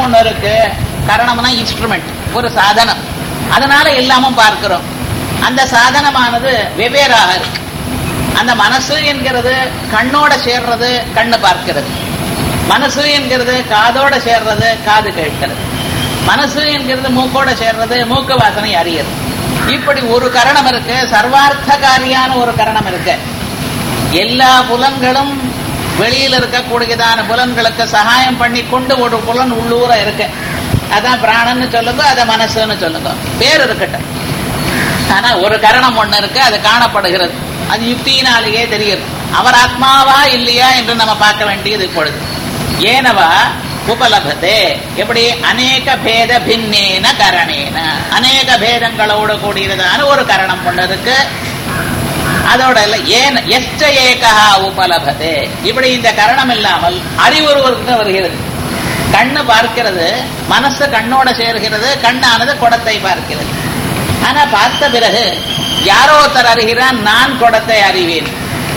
ஒண்ணு இருக்கு கரணம்னா இன்ஸ்ட்ருமெண்ட் ஒரு சாதனம் அதனால எல்லாமும் பார்க்கிறோம் அந்த சாதனமானது வெவ்வேறாக இருக்கு அந்த மனசு என்கிறது கண்ணோட சேர்றது கண்ணு பார்க்கிறது மனசு என்கிறது காதோட சேர்றது காது கேட்கிறது மனசு என்கிறது மூக்கோட சேர்றது மூக்கு வாசனை அறியறது இப்படி ஒரு கரணம் இருக்கு சர்வார்த்தகாரியான ஒரு கரணம் இருக்கு எல்லா புலன்களும் வெளியில இருக்கக்கூடியதான புலன்களுக்கு சகாயம் பண்ணி கொண்டு ஒரு புலன் உள்ளூர இருக்கு அதான் பிராணன்னு சொல்லுங்க அதை மனசுன்னு சொல்லுங்க பேர் இருக்கட்டும் ஆனா ஒரு கரணம் ஒண்ணு இருக்கு அது காணப்படுகிறது அது யுக்தியினாலேயே தெரியுது அவர் ஆத்மாவா இல்லையா என்று நம்ம பார்க்க வேண்டியது இப்பொழுது ஏனவா உபலபதே எப்படி அநேக பேத பின்னேன கரணேன அநேக பேதங்களோடு கூடியதான ஒரு கரணம் ஒண்ணு இருக்கு அதோட இல்ல ஏன் எஷ்ட ஏகா உபலபதே இப்படி இந்த கரணம் இல்லாமல் அறிவுருவருக்கு வருகிறது கண்ணு பார்க்கிறது மனசு கண்ணோட சேர்கிறது கண்ணானது குடத்தை பார்க்கிறது ஆனா பார்த்த பிறகு யாரோ ஒருத்தர் அறிகிறான் நான் குடத்தை அறிவேன்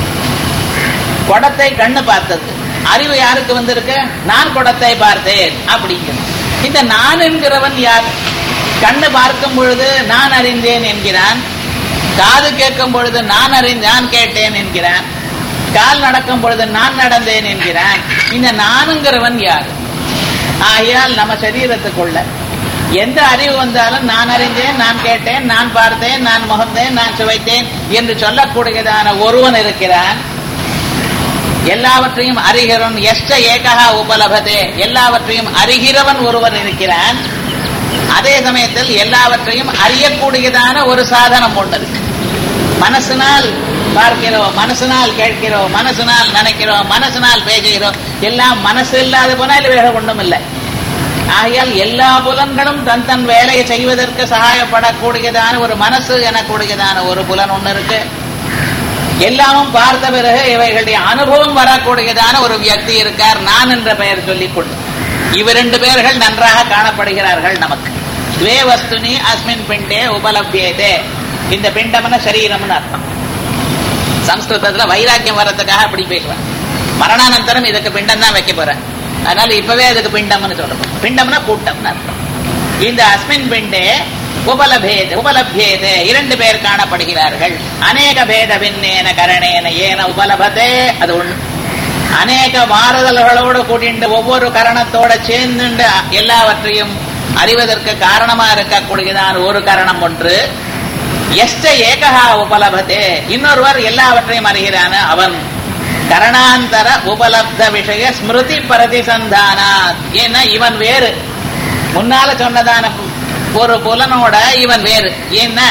குடத்தை கண்ணு பார்த்தது அறிவு யாருக்கு வந்திருக்கு நான் குடத்தை பார்த்தேன் அப்படிங்கிறது இந்த நான் என்கிறவன் யார் கண்ணு பார்க்கும் பொழுது நான் அறிந்தேன் என்கிறான் காது கேட்கும் பொழுது நான் அறிந்து நான் கேட்டேன் என்கிறான் கால் நடக்கும் பொழுது நான் நடந்தேன் என்கிறான் இந்த நானுங்கிறவன் யார் ஆகையால் நம்ம சரீரத்துக்குள்ள எந்த அறிவு வந்தாலும் நான் அறிந்தேன் நான் கேட்டேன் நான் பார்த்தேன் நான் முகந்தேன் நான் சுவைத்தேன் என்று சொல்லக்கூடியதான ஒருவன் இருக்கிறான் எல்லாவற்றையும் அறிகிறவன் எஷ்ட ஏகா உபலபதே எல்லாவற்றையும் அறிகிறவன் ஒருவன் இருக்கிறான் அதே சமயத்தில் எல்லாவற்றையும் அறியக்கூடியதான ஒரு சாதனம் ஒன்று இருக்கு மனசினால் பார்க்கிறோம் மனசினால் கேட்கிறோம் மனசினால் நினைக்கிறோம் மனசினால் பேசுகிறோம் எல்லாம் மனசு இல்லாத போனால் வேற ஒன்றும் இல்லை ஆகையால் எல்லா புலன்களும் தன் தன் வேலையை செய்வதற்கு சகாயப்படக்கூடியதான ஒரு மனசு எனக்கூடியதான ஒரு புலன் ஒன்று இருக்கு எல்லாமும் பார்த்த பிறகு இவைகளுடைய அனுபவம் வரக்கூடியதான ஒரு வியக்தி இருக்கார் நான் என்ற பெயர் சொல்லிக் கொண்டு இவ ரெண்டு பேர்கள் நன்றாக காணப்படுகிறார்கள் நமக்கு துவே வஸ்துனி அஸ்மின் பிண்டே உபலபியதே இந்த பிண்டம்னா சரீரம்னு அர்த்தம் சம்ஸ்கிருதத்துல வைராக்கியம் வர்றதுக்காக அப்படி பேசுவேன் மரணானந்தரம் இதுக்கு பிண்டம் தான் வைக்க போறேன் அதனால இப்பவே அதுக்கு பிண்டம்னு சொல்றோம் பிண்டம்னா கூட்டம்னு அர்த்தம் இந்த அஸ்மின் பிண்டே உபலபேத உபலபியேத இரண்டு பேர் காணப்படுகிறார்கள் அநேக பேத பின்னேன கரணேன ஏன உபலபதே அது ஒண்ணு அநேக மாறுதல்களோடு கூட்டிண்டு ஒவ்வொரு கரணத்தோட சேர்ந்துண்டு எல்லாவற்றையும் அறிவதற்கு காரணமா இருக்கக்கூடியதான ஒரு கரணம் ஒன்று எஷ்ட ஏகா உபலபதே இன்னொருவர் எல்லாவற்றையும் அறிகிறான அவன் கரணாந்தர உபலப்த விஷய ஸ்மிருதி பிரதிசந்தானா ஏன்னா இவன் வேறு முன்னால சொன்னதான ஒரு புலனோட இவன் வேறு ஏன்னா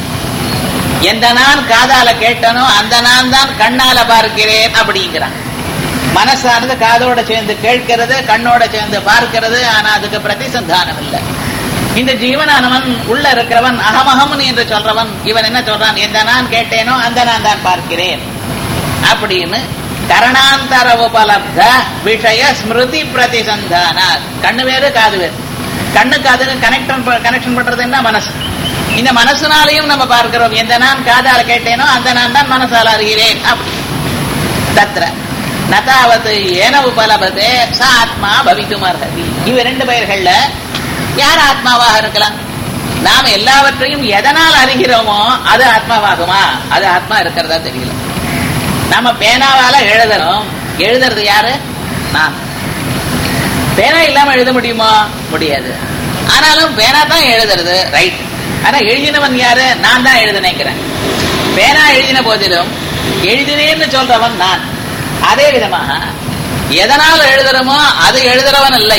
எந்த நான் காதால கேட்டனோ அந்த நான் தான் கண்ணால பார்க்கிறேன் அப்படிங்கிறான் மனசானது காதோட சேர்ந்து கேட்கிறது கண்ணோட சேர்ந்து பார்க்கிறது ஆனா அதுக்கு பிரதிசந்தானம் இல்லை இந்த ஜீவனானவன் உள்ள இருக்கிறவன் அகமகம் என்று சொல்றவன் இவன் என்ன சொல்றான் எந்த நான் கேட்டேனோ அந்த நான் தான் பார்க்கிறேன் அப்படின்னு கரணாந்தர உபலப்த விஷய ஸ்மிருதி பிரதிசந்தான கண்ணு வேறு காது வேறு கண்ணு காதுக்கு கனெக்ஷன் கனெக்ஷன் பண்றது என்ன மனசு இந்த மனசுனாலையும் நம்ம பார்க்கிறோம் எந்த நான் காதால கேட்டேனோ அந்த நான் தான் மனசால அறிகிறேன் அப்படி தத்ர நதாவது ஏன உபலபதே ச ஆத்மா பவித்தும் அர்ஹதி இவ ரெண்டு பெயர்கள்ல யார் ஆத்மாவாக இருக்கலாம் நாம் எல்லாவற்றையும் எதனால் அறிகிறோமோ அது ஆத்மாவாகுமா அது ஆத்மா இருக்கிறதா தெரியல நம்ம பேனாவால எழுதுறோம் எழுதுறது யாரு நான் பேனா இல்லாம எழுத முடியுமா முடியாது ஆனாலும் பேனா தான் எழுதுறது ரைட் ஆனா எழுதினவன் யாரு நான் தான் எழுத நினைக்கிறேன் பேனா எழுதின போதிலும் எழுதினேன்னு சொல்றவன் நான் அதே விதமாக எதனால் எழுதுறோமோ அது எழுதுறவன் இல்லை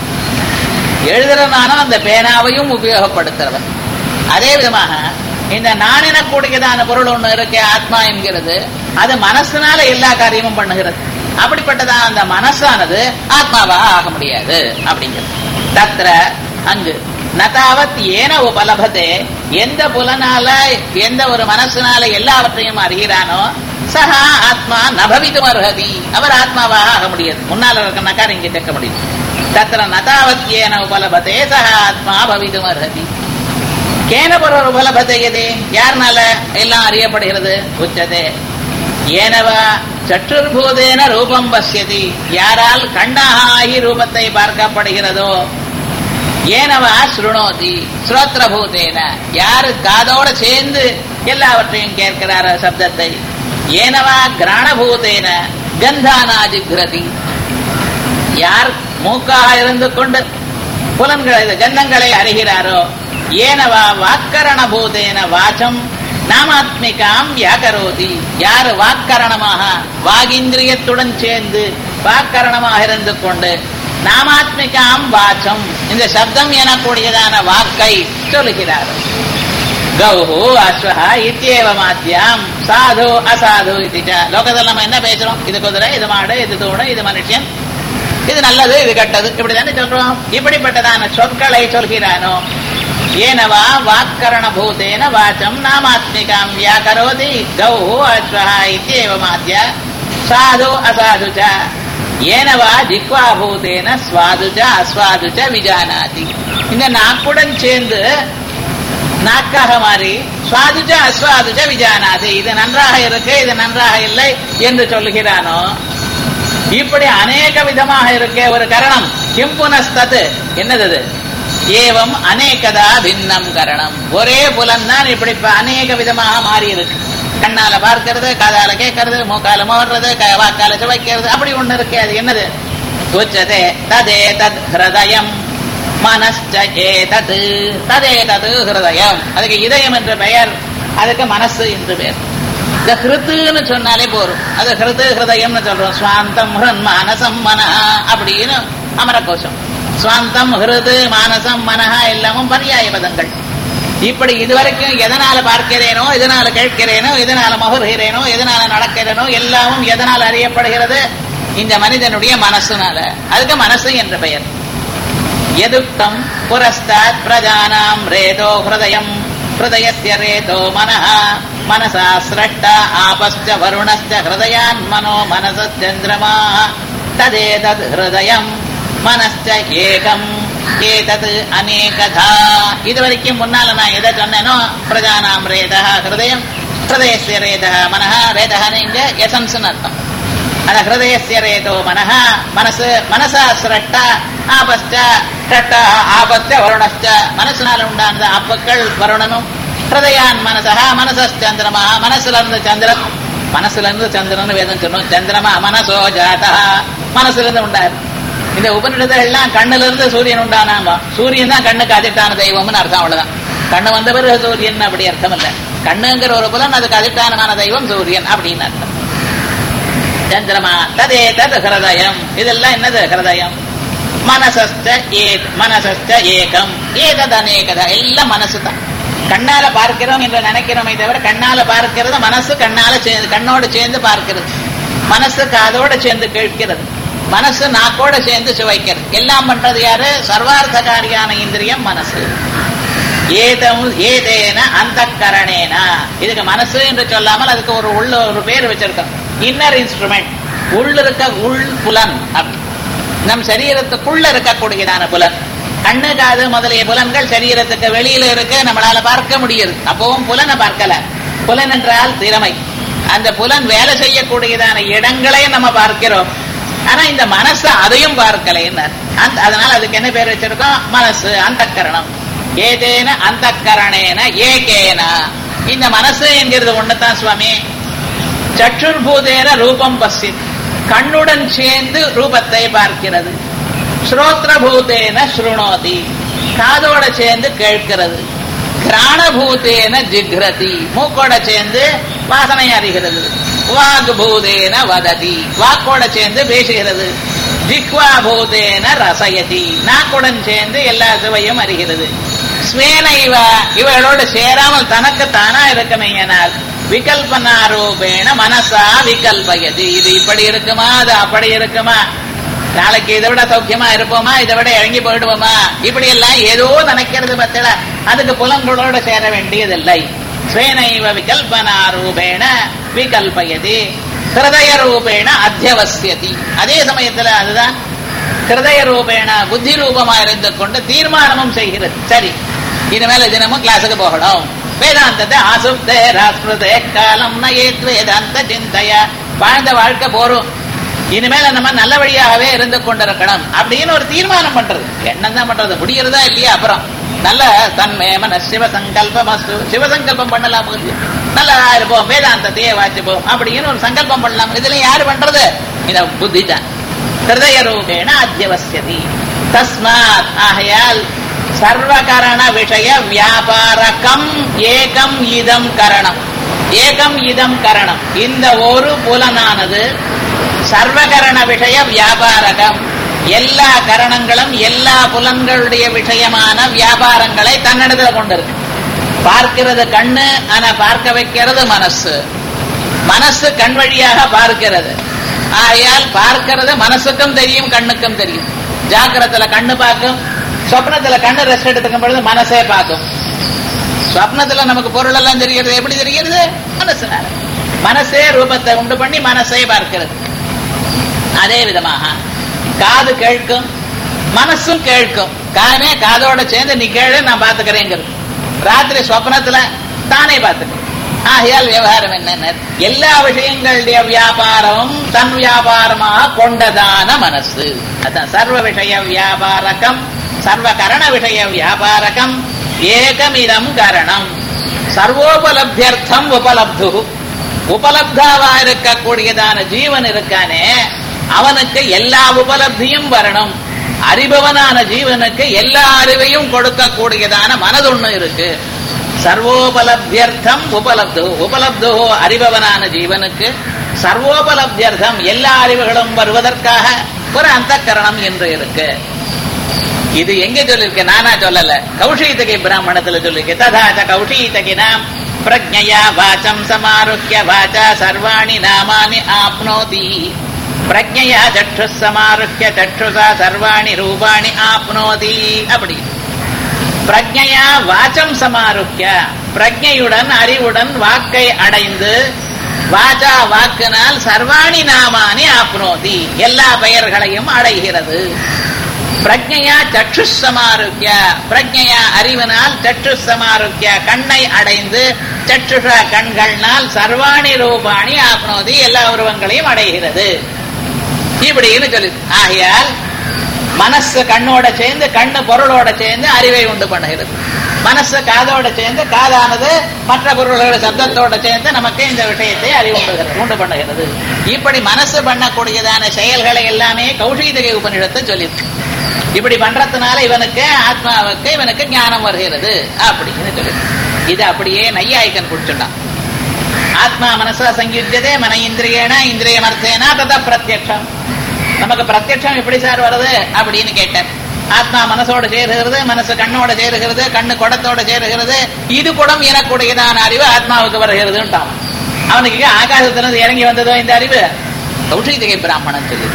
எழுதுறவனான அந்த பேனாவையும் உபயோகப்படுத்துறவன் அதே விதமாக இந்த நான் எனக்கூடியதான பொருள் ஒண்ணு இருக்கு ஆத்மா என்கிறது அது மனசுனால எல்லா காரியமும் பண்ணுகிறது அப்படிப்பட்டதான அந்த மனசானது ஆத்மாவா ஆக முடியாது அப்படிங்கிறது தத்திர அங்கு நதாவத் ஏன உபலபதே எந்த புலனால எந்த ஒரு மனசுனால எல்லாவற்றையும் அறிகிறானோ சஹா ஆத்மா நபவிதும் அர்ஹதி அவர் ஆத்மாவாக ஆக முடியாது முன்னால இருக்க நக்கார் இங்கே கேட்க முடியும் தத்திர நதாவத் ஏன உபலபதே சஹா ஆத்மா பவிதும் அர்ஹதி கேன பொருள் உபலபதையதே யாருனால எல்லாம் அறியப்படுகிறது உச்சதே ஏனவா சற்றுர்பூதேன ரூபம் பசியதி யாரால் கண்ணாக ஆகி ரூபத்தை பார்க்கப்படுகிறதோ ஏனவா ஸ்ருணோதி ஸ்ரோத்ரபூதேன யாரு காதோட சேர்ந்து எல்லாவற்றையும் கேட்கிறார சப்தத்தை ஏனவா கிராணபூதேன கந்தானா ஜிக்ரதி யார் மூக்காக இருந்து கொண்டு புலன்களை கந்தங்களை அறிகிறாரோ ஏனவா வாக்கரண பூதேன வாச்சம் நாமாத்மிகாம் வியாகரோதி யார் வாக்கரணமாக வாகிந்திரியத்துடன் சேர்ந்து வாக்கரணமாக இருந்து கொண்டு நாமாத்மிகாம் வாச்சம் இந்த சப்தம் எனக்கூடியதான வாக்கை சொல்லுகிறார் கௌஹு அஸ்வஹா இத்தியேவ மாத்தியாம் சாது அசாது இது லோகத்தில் நம்ம என்ன பேசுறோம் இது குதிரை இது மாடு இது தூணு இது மனுஷன் இது நல்லது இது கெட்டது இப்படிதானே சொல்றோம் இப்படிப்பட்டதான சொற்களை சொல்கிறானோ ஏனவா வாக்கரண பூதேன வாச்சம் நாமாத்மிகாம் வியாகரோதி கௌஹு அஸ்வஹா இத்தியேவ மாத்திய சாது அசாது ச ஏனவா ஜிக்வா பூதேன ஸ்வாது ச அஸ்வாது ச விஜானாதி இந்த நாக்குடன் சேர்ந்து நாக்காக மாறி சுவாதுஜ அஸ்வாதுஜ விஜானாதி இது நன்றாக இருக்கு இது நன்றாக இல்லை என்று சொல்லுகிறானோ இப்படி அநேக விதமாக இருக்கே ஒரு கரணம் கிம்புனஸ்தது என்னது அது? ஏவம் அநேகதா பின்னம் கரணம் ஒரே புலன் தான் இப்படி இப்ப அநேக விதமாக மாறி இருக்கு கண்ணால பார்க்கிறது காதால கேட்கறது மூக்கால மோடுறது க- வாக்கால சுவைக்கிறது அப்படி ஒண்ணு இருக்கு அது என்னது உச்சதே ததே தத் ஹிருதயம் மனஸ்ச ஏதது ததே தது ஹிருதயம் அதுக்கு இதயம் என்ற பெயர் அதுக்கு மனசு என்று பெயர் இந்த ஹிருத்துன்னு சொன்னாலே போரும் அது ஹிருது ஹிருதயம்னு சொல்றோம் சுவாந்தம் ஹிருன் மானசம் மனஹ அப்படின்னு அமரகோஷம் சுவாந்தம் ஹிருது மானசம் மனஹா எல்லாமும் பர்யாய பதங்கள் இப்படி இதுவரைக்கும் எதனால பார்க்கிறேனோ எதனால கேட்கிறேனோ எதனால மகுர்கிறேனோ எதனால நடக்கிறேனோ எல்லாமும் எதனால் அறியப்படுகிறது இந்த மனிதனுடைய மனசுனால அதுக்கு மனசு என்ற பெயர் यदुक्तम् पुरस्तात् प्रजानाम् रेतो हृदयम् हृदयस्य रेतो मनः मनसा स्रष्टा आपश्च वरुणश्च हृदयान्मनो मनसश्चन्द्रमाः तदेतद् हृदयम् மனஸ்ச ஏகம் ஏதது அநேகதா இது வரைக்கும் முன்னால நான் எதை சொன்னேனோ பிரஜானாம் ரேதா ஹிருதயம் ஹிருதயஸ்ய ரேதா மனஹ ரேதஹான்னு இங்க எசன்ஸ் அர்த்தம் அந்த ஹிருதயஸ்ய ரேதோ மனஹ மனசு மனசா சிரட்ட ஆபஸ்ட ஷட்ட ஆபஸ்ட வருணஸ்ட மனசுனால உண்டானது ஆப்பக்கள் வருணனும் ஹிருதயான் மனசா மனசந்திரமா மனசுல இருந்து சந்திரன் மனசுல இருந்து சந்திரன் வேதம் சொன்னோம் சந்திரமா மனசோ ஜாதா மனசுல இருந்து உண்டாரு இந்த உபநிடதம் எல்லாம் கண்ணுல இருந்து சூரியன் உண்டானாமா சூரியன் தான் கண்ணுக்கு அதிட்டான தெய்வம்னு அர்த்தம் அவ்வளவுதான் கண்ணு வந்த பிறகு சூரியன் அப்படி அர்த்தம் இல்ல கண்ணுங்கிற ஒரு புலன் அதுக்கு அதிஷ்டானமான தெய்வம் சூரியன் அப்படின்னு அர்த்தம் சந்திரமா ததே தத் ஹிருதயம் இதெல்லாம் என்னது ஹிருதயம் மனசஸ்த ஏ மனசஸ்த ஏகம் ஏதத் அநேகத எல்லாம் மனசு தான் கண்ணால பார்க்கிறோம் என்று நினைக்கிறோமே தவிர கண்ணால பார்க்கிறது மனசு கண்ணால சேர்ந்து கண்ணோடு சேர்ந்து பார்க்கிறது மனசு காதோட சேர்ந்து கேட்கிறது மனசு நாக்கோட சேர்ந்து சுவைக்கிறது எல்லாம் பண்றது யாரு சர்வார்த்தகாரியான இந்திரியம் மனசு ஏதம் ஏதேன அந்த கரணேனா இதுக்கு மனசு என்று சொல்லாமல் அதுக்கு ஒரு உள்ள ஒரு பேர் வச்சிருக்கோம் இன்னர் இன்ஸ்ட்ருமெண்ட் உள்ள இருக்க உள் புலன் அப்படி நம் சரீரத்துக்குள்ள இருக்கக்கூடியதான புலன் கண்ணு காது முதலிய புலன்கள் சரீரத்துக்கு வெளியில இருக்கு நம்மளால பார்க்க முடியுது அப்பவும் புலனை பார்க்கல புலன் என்றால் திறமை அந்த புலன் வேலை செய்யக்கூடியதான இடங்களையும் நம்ம பார்க்கிறோம் ஆனா இந்த மனசு அதையும் பார்க்கலைன்னார் அந்த அதனால அதுக்கு என்ன பேர் வச்சிருக்கோம் மனசு அந்த கரணம் ஏதேன அந்த கரணேன ஏகேன இந்த மனசு என்கிறது ஒண்ணுதான் சுவாமி சற்றுர்பூதேன ரூபம் பசித் கண்ணுடன் சேர்ந்து ரூபத்தை பார்க்கிறது ஸ்ரோத்ரபூதேன ஸ்ருணோதி காதோட சேர்ந்து கேட்கிறது கிராணபூதேன ஜிக்ரதி மூக்கோட சேர்ந்து வாசனை அறிகிறது வாக்பூதேன வததி வாக்கோட சேர்ந்து பேசுகிறது ஜிக்வா பூதேன ரசயதி நாக்குடன் சேர்ந்து எல்லா சுவையும் அறிகிறது ஸ்வேன இவ இவர்களோடு சேராமல் தனக்கு தானா இருக்கமையனால் விகல்பனா ரூபேண மனசா விகல்பயதி இது இப்படி இருக்குமா அது அப்படி இருக்குமா நாளைக்கு இதை விட சௌக்கியமா இருப்போமா இதை விட இறங்கி போயிடுவோமா இப்படி எல்லாம் ஏதோ நினைக்கிறது பத்தில அதுக்கு புலங்களோட சேர வேண்டியதில்லை ஸ்வேனைவ விகல்பனா ரூபேண விகல்பயதி ஹிருதய ரூபேண அத்தியவசியதி அதே சமயத்துல அதுதான் ஹிருதய ரூபேண புத்தி ரூபமா இருந்து கொண்டு தீர்மானமும் செய்கிறது சரி இனிமேல தினமும் கிளாஸுக்கு போகணும் வேதாந்தத்தை ஆசுப்தே ராஸ்மிருதே காலம் நயேத் வேதாந்த சிந்தைய வாழ்ந்த வாழ்க்கை போரும் இனிமேல நம்ம நல்ல வழியாகவே இருந்து கொண்டிருக்கணும் அப்படின்னு ஒரு தீர்மானம் பண்றது எண்ணம் தான் பண்றது முடிகிறதா இல்லையா அப்புறம் நல்ல தன்மேமன சிவசங்கல்பம் சிவசங்கல்பம் பண்ணலாம் நல்லா இருப்போம் வேதாந்தத்தையே வாசிப்போம் அப்படின்னு ஒரு சங்கல்பம் பண்ணலாம் இதுல யாரு பண்றது இந்த புத்தி தான் ஹிருதய ரூபேண அத்தியவசியதி தஸ்மாத் ஆகையால் சர்வகரண விஷய வியாபாரகம் ஏகம் இதம் கரணம் ஏகம் இதம் கரணம் இந்த ஒரு புலனானது சர்வகரண விஷய வியாபாரகம் எல்லா கரணங்களும் எல்லா புலன்களுடைய விஷயமான வியாபாரங்களை தன்னிடத்துல கொண்டிருக்கு பார்க்கிறது கண்ணு ஆனா பார்க்க வைக்கிறது மனசு மனசு கண் வழியாக பார்க்கிறது ஆகையால் பார்க்கிறது மனசுக்கும் தெரியும் கண்ணுக்கும் தெரியும் ஜாக்கிரத்துல கண்ணு பார்க்கும் சொப்னத்துல கண்ணு ரெஸ்ட் எடுத்துக்கும் பொழுது மனசே பார்க்கும் சொப்னத்துல நமக்கு பொருள் எல்லாம் தெரிகிறது எப்படி தெரிகிறது மனசுனால மனசே ரூபத்தை உண்டு பண்ணி மனசே பார்க்கிறது அதே விதமாக காது கேட்கும் மனசும் கேட்கும் காதே காதோட சேர்ந்து நீ கேளு நான் பாத்துக்கிறேங்கிறது ராத்திரி சொப்னத்துல தானே பார்த்துக்கிறேன் ஆகையால் விவகாரம் என்ன எல்லா விஷயங்களுடைய வியாபாரம் தன் வியாபாரமாக கொண்டதான மனசு அதான் சர்வ விஷய வியாபாரகம் சர்வ கரண விஷய வியாபாரகம் ஏகமிதம் கரணம் சர்வோபலப்தியர்த்தம் உபலப்து உபலப்தாவா இருக்கக்கூடியதான ஜீவன் இருக்கானே அவனுக்கு எல்லா உபலப்தியும் வரணும் அறிபவனான ஜீவனுக்கு எல்லா அறிவையும் கொடுக்கக்கூடியதான மனதொன்னு இருக்கு சர்வோபலப்தியர்த்தம் உபலப்து உபலப்து அறிபவனான ஜீவனுக்கு சர்வோபலப்தியர்த்தம் எல்லா அறிவுகளும் வருவதற்காக ஒரு அந்த கரணம் என்று இருக்கு இது எங்க சொல்லிருக்கு நானா சொல்லல கௌஷீதகி பிராமணத்துல சொல்லிருக்கு ததாச்ச கௌஷீதகி நாம் பிரஜயா வாச்சம் சமாருக்கிய வாச்சா சர்வாணி நாமானி ஆப்னோதி பிரஜயா சற்று சமாருக்கிய சற்றுசா சர்வாணி ரூபாணி ஆப்னோதி அப்படி பிரஜையா வாச்சம் சமாருக்கிய பிரஜையுடன் அறிவுடன் வாக்கை அடைந்து வாச்சா வாக்கினால் சர்வாணி நாமானி ஆப்னோதி எல்லா பெயர்களையும் அடைகிறது பிரஜையா சற்று சமாருக்கிய பிரஜையா அறிவினால் சற்று சமாருக்கிய கண்ணை அடைந்து சற்றுஷ கண்கள்னால் சர்வாணி ரூபாணி ஆப்னோதி எல்லா உருவங்களையும் அடைகிறது இப்படின்னு சொல்லி ஆகையால் மனசு கண்ணோட சேர்ந்து கண்ணு பொருளோட சேர்ந்து அறிவை உண்டு பண்ணுகிறது மனசு காதோட சேர்ந்து காதானது மற்ற பொருள்களோட சப்தத்தோட சேர்ந்து நமக்கு இந்த விஷயத்தை அறிவு உண்டு உண்டு பண்ணுகிறது இப்படி மனசு பண்ணக்கூடியதான செயல்களை எல்லாமே கௌஷீதகை உபநிடத்தை சொல்லியிருக்கு இப்படி பண்றதுனால இவனுக்கு ஆத்மாவுக்கு இவனுக்கு ஞானம் வருகிறது அப்படின்னு சொல்லி இது அப்படியே நையாய்க்கன் குடிச்சுட்டான் ஆத்மா மனசா சங்கீத்தியதே மன இந்திரியேன இந்திரியமர்த்தேனா ததா பிரத்யக்ஷம் நமக்கு பிரத்யட்சம் எப்படி சார் வருது அப்படின்னு கேட்டார் ஆத்மா மனசோட சேருகிறது மனசு கண்ணோட சேருகிறது கண்ணு குடத்தோட சேருகிறது இது குடம் எனக்கூடியதான அறிவு ஆத்மாவுக்கு வருகிறதுன்ட்டான் அவனுக்கு ஆகாசத்திலிருந்து இறங்கி வந்ததோ இந்த அறிவு கௌஷிகை பிராமணன் சொல்லி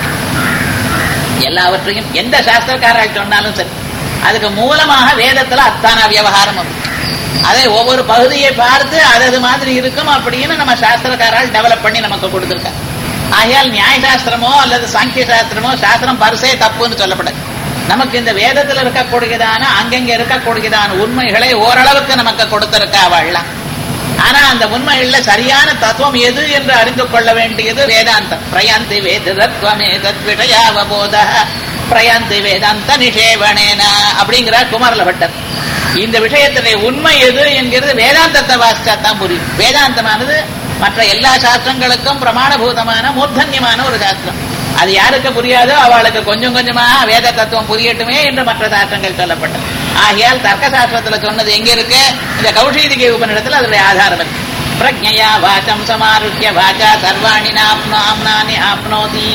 எல்லாவற்றையும் எந்த சாஸ்திரக்காரர்கள் சொன்னாலும் சரி அதுக்கு மூலமாக வேதத்துல அத்தான விவகாரம் வரும் அதை ஒவ்வொரு பகுதியை பார்த்து அது அது மாதிரி இருக்கும் அப்படின்னு நம்ம சாஸ்திரக்காரால் டெவலப் பண்ணி நமக்கு கொடுத்துருக்காங்க ஆகையால் நியாய சாஸ்திரமோ அல்லது சாங்கிய சாஸ்திரமோ சாஸ்திரம் பரிசே தப்புன்னு சொல்லப்படாது நமக்கு இந்த வேதத்தில் இருக்கக்கூடியதான அங்கங்க இருக்கக்கூடியதான உண்மைகளை ஓரளவுக்கு நமக்கு கொடுத்திருக்கா அவள்லாம் ஆனா அந்த உண்மைகள்ல சரியான தத்துவம் எது என்று அறிந்து கொள்ள வேண்டியது வேதாந்தம் பிரயாந்தி வேத தத்துவமே தத்விஷயாவபோத பிரயாந்தி வேதாந்த நிஷேவனேன அப்படிங்கிறார் குமாரல பட்டர் இந்த விஷயத்தினுடைய உண்மை எது என்கிறது வேதாந்தத்தை வாசிச்சா தான் புரியும் வேதாந்தமானது மற்ற எல்லா சாஸ்திரங்களுக்கும் பிரமாணபூதமான மூர்தன்யமான ஒரு சாஸ்திரம் அது யாருக்கு புரியாதோ அவளுக்கு கொஞ்சம் கொஞ்சமா வேத தத்துவம் புரியட்டுமே என்று மற்ற சாஸ்திரங்கள் சொல்லப்பட்டது ஆகையால் தர்க்க சாஸ்திரத்துல சொன்னது எங்க இருக்கு இந்த கௌஷீதிகை உபநிடத்துல அதனுடைய ஆதாரம் இருக்கு பிரஜையா வாச்சம் சமாருக்கிய வாச்சா சர்வாணி நாம்னானி ஆப்னோதி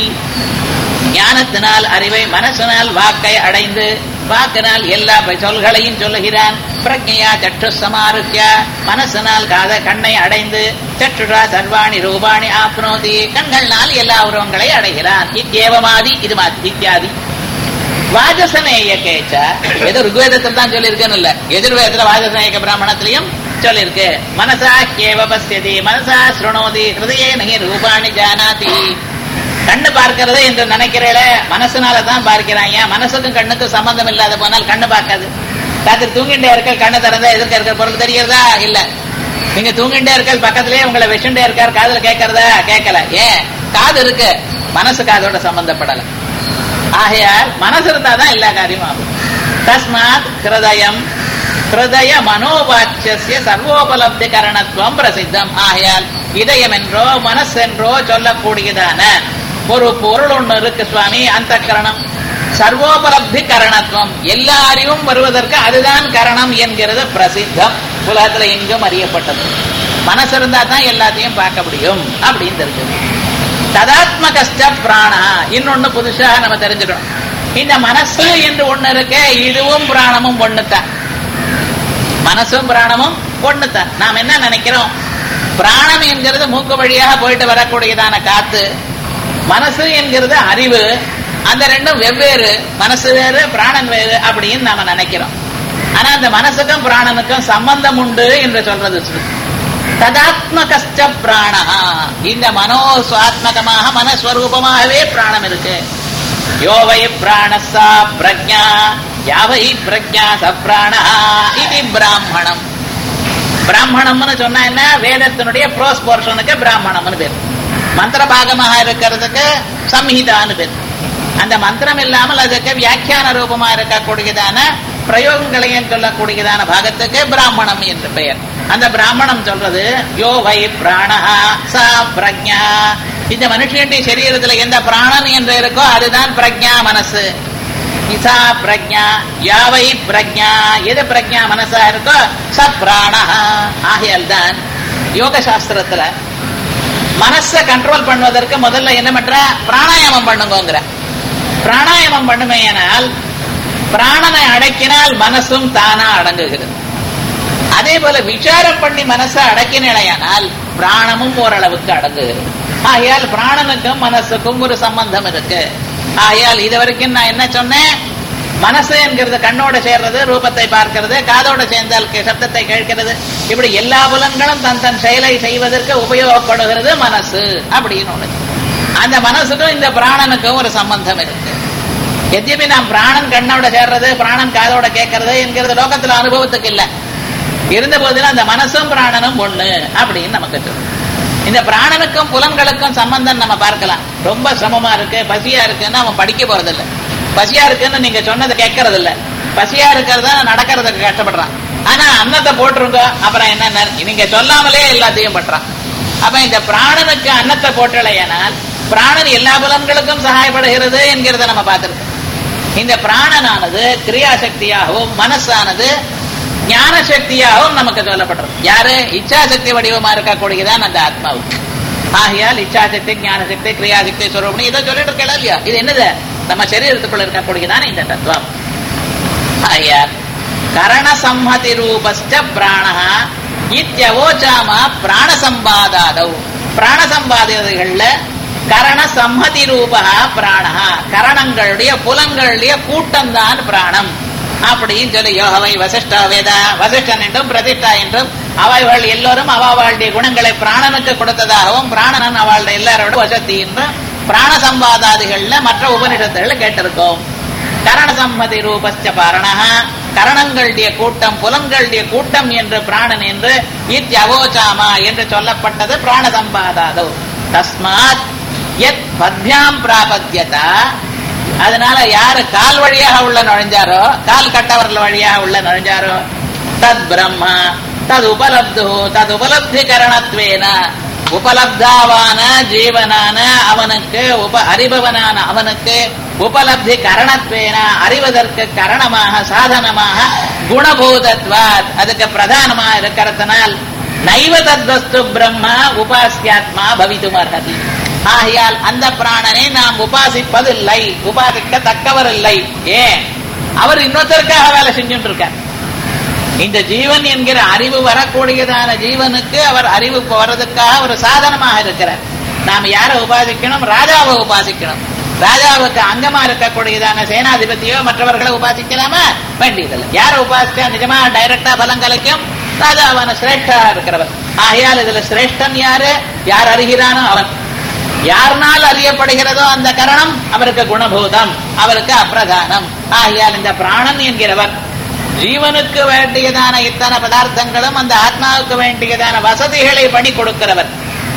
ஞானத்தினால் அறிவை மனசினால் வாக்கை அடைந்து வாக்கினால் எல்லா சொல்களையும் சொல்லுகிறான் பிரஜையா சற்று சமாருக்கிய மனசினால் காத கண்ணை அடைந்து சற்றுரா சர்வாணி ரூபாணி ஆப்னோதி கண்கள்னால் எல்லா உருவங்களை அடைகிறான் இத்தியேவமாதி இது மாதிரி இத்தியாதி வாஜசநேய கேச்ச ஏதோ ருக்வேதத்தில் தான் சொல்லியிருக்கேன்னு இல்ல எதிர்வேதத்துல வாஜசநேயக பிராமணத்திலையும் சொல்லிருக்கு மனசா கேவ பசியதி மனசா ஸ்ருணோதி ஹிருதயே நகி ரூபாணி ஜானாதி கண்ணு பார்க்கறது என்று நினைக்கிறேள மனசுனால தான் பார்க்கிறாங்க மனசுக்கும் கண்ணுக்கும் சம்பந்தம் இல்லாத போனால் கண்ணு பார்க்காது ராத்திரி தூங்கிட்டே இருக்க கண்ணு திறந்தா எதிர்க்க இருக்கிற பொருள் தெரியறதா இல்ல நீங்க தூங்கிட்டே இருக்க பக்கத்திலேயே உங்களை வச்சுட்டே இருக்கார் காதுல கேட்கறதா கேட்கல ஏன் காது இருக்கு மனசுக்கு அதோட சம்பந்தப்படல ஆகையால் மனசு இருந்தாதான் எல்லா காரியமும் ஆகும் தஸ்மாத் ஹிருதயம் ஹிருதய மனோவாச்சிய சர்வோபலப்தி கரணத்துவம் பிரசித்தம் ஆகையால் இதயம் என்றோ மனசு என்றோ சொல்லக்கூடியதான ஒரு பொருள் ஒண்ணு இருக்கு சுவாமி அந்த கரணம் சர்வோபலப்தி கரணத்துவம் எல்லா அறிவும் வருவதற்கு அதுதான் கரணம் என்கிறது பிரசித்தம் உலகத்துல எங்கும் அறியப்பட்டது மனசு இருந்தா தான் எல்லாத்தையும் பார்க்க முடியும் அப்படின்னு தெரிஞ்சது ததாத்மகஸ்ட பிராணா இன்னொன்னு புதுசாக நம்ம தெரிஞ்சுக்கணும் இந்த மனசு என்று ஒண்ணு இருக்கு இதுவும் பிராணமும் ஒண்ணுதான் மனசும் பிராணமும் ஒண்ணுதான் நாம் என்ன நினைக்கிறோம் பிராணம் என்கிறது மூக்கு வழியாக போயிட்டு வரக்கூடியதான காத்து மனசு என்கிறது அறிவு அந்த ரெண்டும் வெவ்வேறு மனசு வேறு பிராணன் வேறு அப்படின்னு நாம நினைக்கிறோம் ஆனா அந்த மனசுக்கும் பிராணனுக்கும் சம்பந்தம் உண்டு என்று சொல்றது ஸ்ருதி. ததாத்மகஸ்ட பிராணா இந்த மனோ சுவாத்மகமாக மனஸ்வரூபமாகவே பிராணம் இருக்கு யோவை பிராணசா பிரஜா யாவை பிரஜா ச பிராணா இது பிராமணம் பிராமணம்னு சொன்னா என்ன வேதத்தினுடைய ப்ரோஸ் போர்ஷனுக்கு பிராமணம்னு பேர் மந்திர பாகமாக இருக்கிறதுக்கு சம்ஹிதான்னு பேர் அந்த மந்திரம் இல்லாமல் அதுக்கு வியாக்கியான ரூபமா இருக்கக்கூடியதான பிரயோகங்களையும் சொல்லக்கூடியதான பாகத்துக்கு பிராமணம் என்று பெயர் அந்த பிராமணம் சொல்றது யோ வை பிராணஹா சா பிரஜா இந்த மனுஷனுடைய சரீரத்துல எந்த பிராணன் என்று இருக்கோ அதுதான் பிரஜா மனசு இசா பிரஜா யாவை பிரஜா எது பிரஜா மனசா இருக்கோ ச பிராணஹா ஆகையால் தான் யோக சாஸ்திரத்துல மனசை கண்ட்ரோல் பண்ணுவதற்கு முதல்ல என்ன பண்ற பிராணாயாமம் பண்ணுங்கோங்கிற பிராணாயாமம் பண்ணுமையானால் பிராணனை அடக்கினால் மனசும் தானா அடங்குகிறது அதே போல விசாரம் பண்ணி மனசை அடக்கினால் பிராணமும் ஓரளவுக்கு அடங்குகிறது ஆகையால் பிராணனுக்கும் மனசுக்கும் ஒரு சம்பந்தம் இருக்கு ஆகையால் இது வரைக்கும் நான் என்ன சொன்னேன் மனசு என்கிறது கண்ணோட சேர்றது ரூபத்தை பார்க்கிறது காதோட சேர்ந்தால் கே- சப்தத்தை கேட்கிறது இப்படி எல்லா புலன்களும் தன் தன் செயலை செய்வதற்கு உபயோகப்படுகிறது மனசு அப்படின்னு ஒண்ணு அந்த மனசுக்கும் இந்த பிராணனுக்கும் ஒரு சம்பந்தம் இருக்கு எத்தியபி நாம் பிராணன் கண்ணோட சேர்றது பிராணன் காதோட கேட்கறது என்கிறது லோகத்துல அனுபவத்துக்கு இல்ல இருந்த போதிலும் அந்த மனசும் பிராணனும் ஒண்ணு அப்படின்னு நமக்கு சொல்லும் இந்த பிராணனுக்கும் புலன்களுக்கும் சம்பந்தம் நம்ம பார்க்கலாம் ரொம்ப சிரமமா இருக்கு பசியா இருக்குன்னு அவன் படிக்க போறதில்ல பசியா இருக்குன்னு நீங்க சொன்னதை கேட்கறது இல்ல பசியா இருக்கிறதா நடக்கிறதுக்கு கஷ்டப்படுறான் ஆனா அன்னத்தை போட்டுருங்க அப்புறம் என்ன நீங்க சொல்லாமலே எல்லாத்தையும் பண்றான் அப்ப இந்த பிராணனுக்கு அன்னத்தை போட்டலையானால் பிராணன் எல்லா புலன்களுக்கும் சகாயப்படுகிறது என்கிறத நம்ம பார்த்திருக்கோம் இந்த பிராணனானது கிரியாசக்தியாகவும் மனசானது ஞான சக்தியாகவும் நமக்கு சொல்லப்பட்டிருக்கு யாரு இச்சாசக்தி வடிவமா இருக்கக்கூடியதான் அந்த ஆத்மாவுக்கு ஆகையால் இச்சாசக்தி ஞானசக்தி கிரியாசக்தி சொல்றோம்னு இதை சொல்லிட்டு இருக்கல இல்லையா இது என்னது நம்ம சரீரத்துக்குள்ள இருக்கக்கூடியதான இந்த தத்துவம் ஆகையால் கரண சம்மதி ரூபஸ்ட பிராண இத்தியவோச்சாம பிராண சம்பாதாதவ் பிராண சம்பாதிகள்ல கரண சம்மதி ரூபா பிராணஹா கரணங்களுடைய புலங்களுடைய கூட்டம் தான் பிராணம் அப்படின்னு சொல்லி யோகவை வசிஷ்டா வேதா வசிஷ்டன் என்றும் பிரதிஷ்டா என்றும் அவைகள் எல்லோரும் அவளுடைய குணங்களை பிராணனுக்கு கொடுத்ததாகவும் பிராணனன் அவளுடைய எல்லாரோட வசதி என்றும் பிராண சம்பாதாதிகள்ல மற்ற உபனிஷத்துகள் கேட்டிருக்கோம் கரண சம்மதி ரூபஸ்ட பாரணஹ கரணங்களுடைய கூட்டம் புலன்களுடைய கூட்டம் என்று பிராணன் என்று இத்தியவோச்சாமா என்று சொல்லப்பட்டது பிராண சம்பாதாதோ தஸ்மாத் எத் பத்யாம் பிராபத்தியதா அதனால யாரு கால் வழியாக உள்ள நுழைஞ்சாரோ கால் கட்டவர்கள் வழியாக உள்ள நுழைஞ்சாரோ தத் பிரம்ம தது உபலப்து தது உபலப்தி கரணத்வேன உபலப்தாவான ஜீவனான அவனுக்கு உப அறிபவனான அவனுக்கு உபலப்தி கரணத்வேன அறிவதற்கு கரணமாக சாதனமாக குணபூதத்வாத் அதுக்கு பிரதானமா இருக்கிறதுனால் நைவ தத்வஸ்து பிரம்ம உபாசியாத்மா பவித்தும் அர்ஹதி ஆகையால் அந்த பிராணனை நாம் உபாசிப்பதில்லை உபாசிக்க தக்கவர் இல்லை ஏன் அவர் இன்னொருத்தருக்காக வேலை செஞ்சுட்டு இருக்கார் இந்த ஜீவன் என்கிற அறிவு வரக்கூடியதான ஜீவனுக்கு அவர் அறிவு வர்றதுக்காக ஒரு சாதனமாக இருக்கிறார் நாம் யாரை உபாசிக்கணும் ராஜாவை உபாசிக்கணும் ராஜாவுக்கு அங்கமா இருக்கக்கூடியதான சேனாதிபதியோ மற்றவர்களை உபாசிக்கலாமா வேண்டியதில்லை யாரை உபாசிச்சா நிஜமா டைரக்டா பலம் கலைக்கும் ராஜாவான சிரேஷ்டா இருக்கிறவர் ஆகையால் இதுல சிரேஷ்டன் யாரு யார் அறிகிறானோ அவன் யாருனால் அறியப்படுகிறதோ அந்த கரணம் அவருக்கு குணபூதம் அவருக்கு அப்பிரதானம் ஆகையால் இந்த பிராணன் என்கிறவர் ஜீவனுக்கு வேண்டியதான இத்தனை பதார்த்தங்களும் அந்த ஆத்மாவுக்கு வேண்டியதான வசதிகளை பண்ணி கொடுக்கிறவர்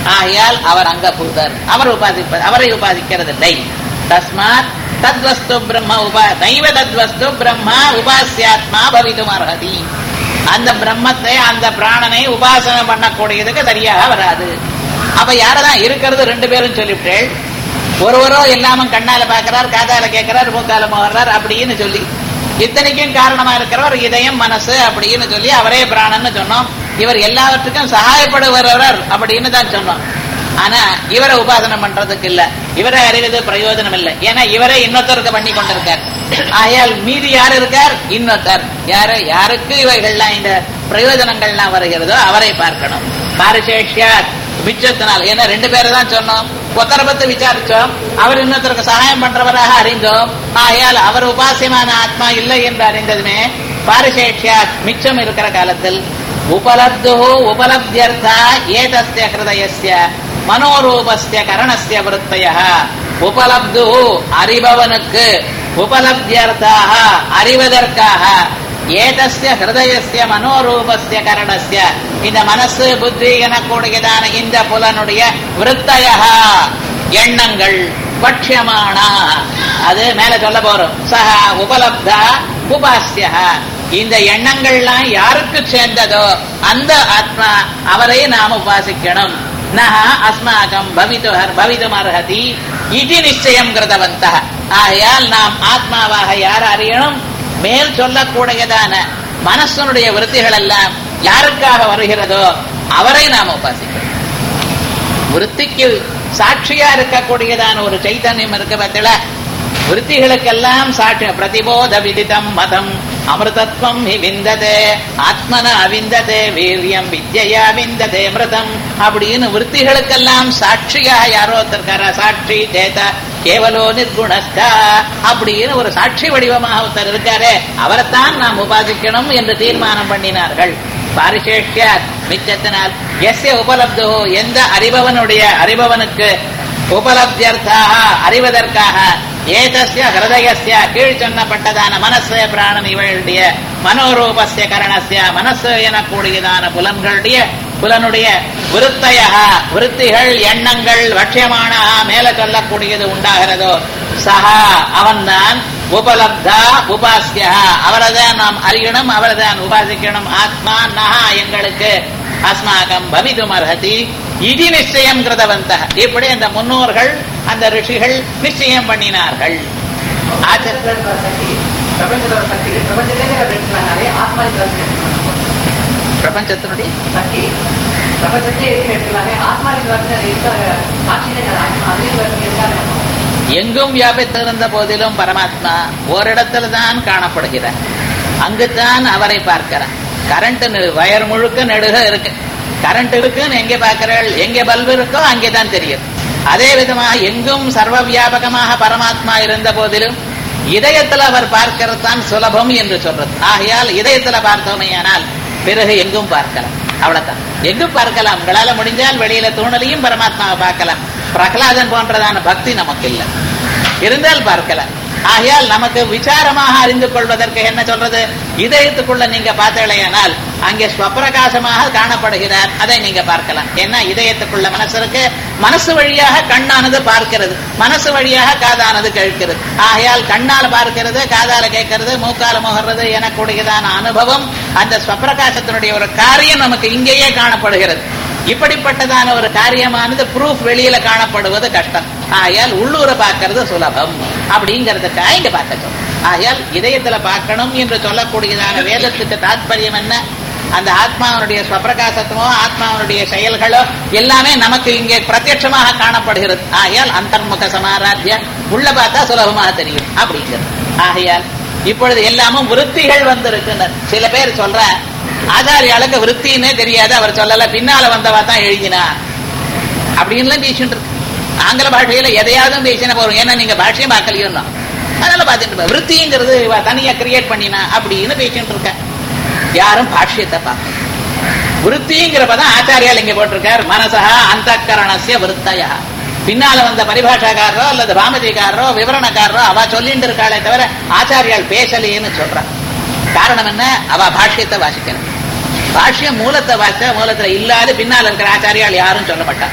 ஆகையால் அவர் அங்கபூதர் அவர் உபாதிப்ப அவரை உபாதிக்கிறதில்லை தஸ்மாத் தத்வஸ்து பிரம்ம உபா நைவ தத்வஸ்து பிரம்மா உபாசியாத்மா பவிதும் அர்ஹதி அந்த பிரம்மத்தை அந்த பிராணனை உபாசனை பண்ணக்கூடியதுக்கு சரியாக வராது அப்ப யாரதான் இருக்கிறது ரெண்டு பேரும் சொல்லிவிட்டேள் ஒருவரோ எல்லாமும் கண்ணால பாக்குறார் காதால கேட்கிறார் மூக்கால மோகிறார் அப்படின்னு சொல்லி இத்தனைக்கும் காரணமா இருக்கிறவர் இதயம் மனசு அப்படின்னு சொல்லி அவரே பிராணன்னு சொன்னோம் இவர் எல்லாவற்றுக்கும் சகாயப்படுகிறவர் அப்படின்னு தான் சொன்னோம் ஆனா இவரை உபாசனை பண்றதுக்கு இல்ல இவரை அறிவது பிரயோஜனம் இல்லை ஏன்னா இவரே இன்னொருத்தருக்கு பண்ணி கொண்டிருக்கார் ஆகையால் மீதி யார் இருக்கார் இன்னொருத்தர் யாரு யாருக்கு இவைகள்லாம் இந்த பிரயோஜனங்கள்லாம் வருகிறதோ அவரை பார்க்கணும் பாரிசேஷ்யா மிச்சத்தினால் ஏன்னா ரெண்டு பேரை தான் சொன்னோம் ஒத்தரை பத்தி விசாரிச்சோம் அவர் இன்னொருத்தருக்கு சகாயம் பண்றவராக அறிந்தோம் ஆகையால் அவர் உபாசியமான ஆத்மா இல்லை என்று அறிந்ததுமே பாரிசேஷ்யா மிச்சம் இருக்கிற காலத்தில் உபலப்து உபலப்தியர்த்தா ஏதஸ்ய ஹிருதயஸ்ய மனோரூபஸ்ய கரணஸ்ய விருத்தய உபலப்து அறிபவனுக்கு உபலப்தியர்த்தாக அறிவதற்காக ஏதஸ்ய ஹிருதயஸ்ய மனோரூபஸ்ய கரணஸ்ய இந்த மனசு புத்தி எனக்கூடியதான இந்த புலனுடைய விருத்தய எண்ணங்கள் பட்சியமானா அது மேல சொல்ல போறோம் சஹ உபலப்தா உபாசிய இந்த எண்ணங்கள்லாம் யாருக்கு சேர்ந்ததோ அந்த ஆத்மா அவரை நாம் உபாசிக்கணும் நஹ அஸ்மாகம் பவிது பவிதும் அர்ஹதி இது நிச்சயம் கிருதவந்த ஆகையால் நாம் ஆத்மாவாக யார் அறியணும் மேல் சொல்லக்கூடியதான மனசனுடைய விருத்திகள் எல்லாம் யாருக்காக வருகிறதோ அவரை நாம் உபாசிக்கணும் விருத்திக்கு சாட்சியா இருக்கக்கூடியதான ஒரு சைத்தன்யம் இருக்க பத்தில விருத்திகளுக்கெல்லாம் சாட்சி பிரதிபோத விதிதம் மதம் அமிர்தத்வம் ஹி விந்ததே ஆத்மன அவிந்ததே வீரியம் வித்யா விந்ததே மிருதம் அப்படின்னு விருத்திகளுக்கெல்லாம் சாட்சியா யாரோ ஒருத்தருக்காரா சாட்சி சேத கேவலோ நிர்குணஸ்தா அப்படின்னு ஒரு சாட்சி வடிவமாக ஒருத்தர் இருக்காரே அவரைத்தான் நாம் உபாசிக்கணும் என்று தீர்மானம் பண்ணினார்கள் பாரிசேஷ்ய மிச்சத்தினால் எஸ்ய உபலப்தோ எந்த அறிபவனுடைய அறிபவனுக்கு உபலப்தியர்த்தாக அறிவதற்காக ஏதஸ்ய ஹிருதயஸ்ய கீழ் சொன்னப்பட்டதான மனசு பிராணம் இவளுடைய மனோரூபஸ்ய கரணஸ்ய மனசு எனக்கூடியதான புலன்களுடைய புலனுடைய விருத்தய விருத்திகள் எண்ணங்கள் வட்சியமான மேல சொல்லக்கூடியது உண்டாகிறதோ சஹா அவன்தான் உபலப்தா உபாசியா அவரைதான் நாம் அறியணும் அவரைதான் உபாசிக்கணும் ஆத்மா நகா எங்களுக்கு அஸ்மாகம் பவிதும் அர்ஹதி இது நிச்சயம் கிருதவந்த இப்படி அந்த முன்னோர்கள் அந்த ரிஷிகள் நிச்சயம் பண்ணினார்கள் ஆச்சரிய ಪ್ರಪಂಚದ ಶಕ್ತಿ ಪ್ರಪಂಚದಲ್ಲೇ ಬೆಳೆಸಲಾರೆ ಆತ್ಮ பிரபஞ்சத்தினுடைய ಶಕ್ತಿ ಪ್ರಪಂಚಕ್ಕೆ ಬೆಳೆಸಲಾರೆ ಆತ್ಮ ಸಾಕ್ಷಿನೇ ಆತ್ಮ ಅದೇ ಬರ್ತಾರೆ எங்கும் வியாபித்திருந்த போதிலும் பரமாத்மா ஓரிடத்துல தான் காணப்படுகிறார் அங்குதான் அவரை பார்க்கிறார் கரண்ட் வயர் முழுக்க நெடுக இருக்கு கரண்ட் இருக்குன்னு எங்கே பார்க்கிறாள் எங்கே பல்பு இருக்கோ அங்கே தான் தெரியும் அதே விதமாக எங்கும் சர்வ வியாபகமாக பரமாத்மா இருந்த போதிலும் இதயத்துல அவர் பார்க்கிறது தான் சுலபம் என்று சொல்றது ஆகையால் இதயத்துல பார்த்தோமையானால் பிறகு எங்கும் பார்க்கலாம் அவ்வளவுதான் எங்கும் பார்க்கலாம் உங்களால முடிஞ்சால் வெளியில தூணலையும் பரமாத்மாவை பார்க்கலாம் பிரகலாதன் போன்றதான பக்தி நமக்கு இல்லை இருந்தால் பார்க்கலாம் ஆகையால் நமக்கு விசாரமாக அறிந்து கொள்வதற்கு என்ன சொல்றது இதயத்துக்குள்ள நீங்க பார்த்தீங்களேனால் அங்கே ஸ்வப்பிரகாசமாக காணப்படுகிறார் அதை நீங்க பார்க்கலாம் ஏன்னா இதயத்துக்குள்ள மனசு இருக்கு மனசு வழியாக கண்ணானது பார்க்கிறது மனசு வழியாக காதானது கேட்கிறது ஆகையால் கண்ணால பார்க்கிறது காதால கேட்கிறது மூக்கால முகர்றது எனக்கூடியதான அனுபவம் அந்த ஸ்வப்பிரகாசத்தினுடைய ஒரு காரியம் நமக்கு இங்கேயே காணப்படுகிறது இப்படிப்பட்டதான ஒரு காரியமானது ப்ரூஃப் வெளியில காணப்படுவது கஷ்டம் ஆகையால் உள்ளூரை பார்க்கறது சுலபம் அப்படிங்கிறதுக்காக இங்க பார்க்க சொல்றோம் ஆகையால் இதயத்துல பார்க்கணும் என்று சொல்லக்கூடியதான வேதத்துக்கு தாத்பரியம் என்ன அந்த ஆத்மாவனுடைய ஸ்வப்பிரகாசத்துவோ ஆத்மாவனுடைய செயல்களோ எல்லாமே நமக்கு இங்கே பிரத்யட்சமாக காணப்படுகிறது ஆகையால் அந்தர்முக சமாராத்திய உள்ள பார்த்தா சுலபமாக தெரியும் அப்படிங்கிறது ஆகையால் இப்பொழுது எல்லாமும் விருத்திகள் வந்திருக்கின்றன சில பேர் சொல்ற ஆச்சாரியாளுக்கு விருத்தின்னே தெரியாது அவர் சொல்லல பின்னால வந்தவா தான் எழுதினா அப்படின்லாம் பேசிட்டு இருக்கு ஆங்கில பாஷையில எதையாவது பேசின போறோம் ஏன்னா நீங்க பாஷையும் பார்க்கலையும் அதனால பார்த்துட்டு இருப்பேன். விருத்திங்கிறது இவ தனியா கிரியேட் பண்ணினா அப்படின்னு பேசிட்டு இருக்க யாரும் பாஷ்யத்தை பார்க்க விருத்திங்கிறப்பதான் ஆச்சாரியால் இங்க போட்டிருக்கார் மனசா அந்த கரணசிய விருத்தயா பின்னால வந்த பரிபாஷாக்காரரோ அல்லது பாமதிக்காரரோ விவரணக்காரரோ அவ சொல்லிட்டு இருக்காளே தவிர ஆச்சாரியால் பேசலையேன்னு சொல்றான் காரணம் என்ன அவ பாஷ்யத்தை வாசிக்கணும் பாஷ்யம் மூலத்தை வாசிச்சா மூலத்துல இல்லாத பின்னால இருக்கிற ஆச்சாரியால் யாரும் சொல்ல மாட்டான்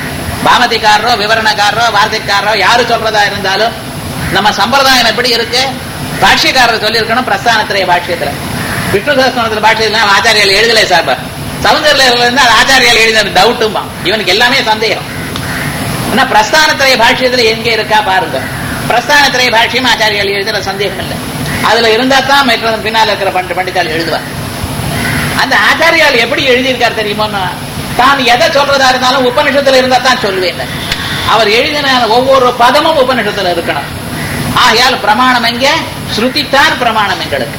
பாமதிக்காரரோ விவரணக்காரரோ வார்த்தைக்காரரோ யாரு சொல்றதா இருந்தாலும் நம்ம சம்பிரதாயம் எப்படி இருக்கு பாஷ்யக்காரர் சொல்லியிருக்கணும் பிரஸ்தானத்திரைய பாஷ்யத்துல விஷ்ணு சகஸ்திரத்துல பாஷ்யத்துல ஆச்சாரியால் எழுதலை சார் சௌந்தர்யில இருந்து அது ஆச்சாரியால் எழுதின டவுட்டுமா இவனுக்கு எல்லாமே சந்தேகம் ஆனா பிரஸ்தானத்திரைய பாஷ்யத்துல எங்க இருக்கா பாருங்க பிரஸ்தானத்திரைய பாஷ்யம் ஆச்சாரியால் எழுதுற சந்தேகம் இல்லை அதுல இருந்தா தான் மற்ற பின்னால் இருக்கிற பண்டு பண்டிதால் எழுதுவார் அந்த ஆச்சாரியால் எப்படி எழுதியிருக்கார் தெரியுமோன்னா தான் எதை சொல்றதா இருந்தாலும் உபனிஷத்துல இருந்தா தான் சொல்லுவேன் அவர் எழுதின ஒவ்வொரு பதமும் உபனிஷத்துல இருக்கணும் ஆகையால் பிரமாணம் எங்க ஸ்ருதித்தான் பிரமாணம் எங்களுக்கு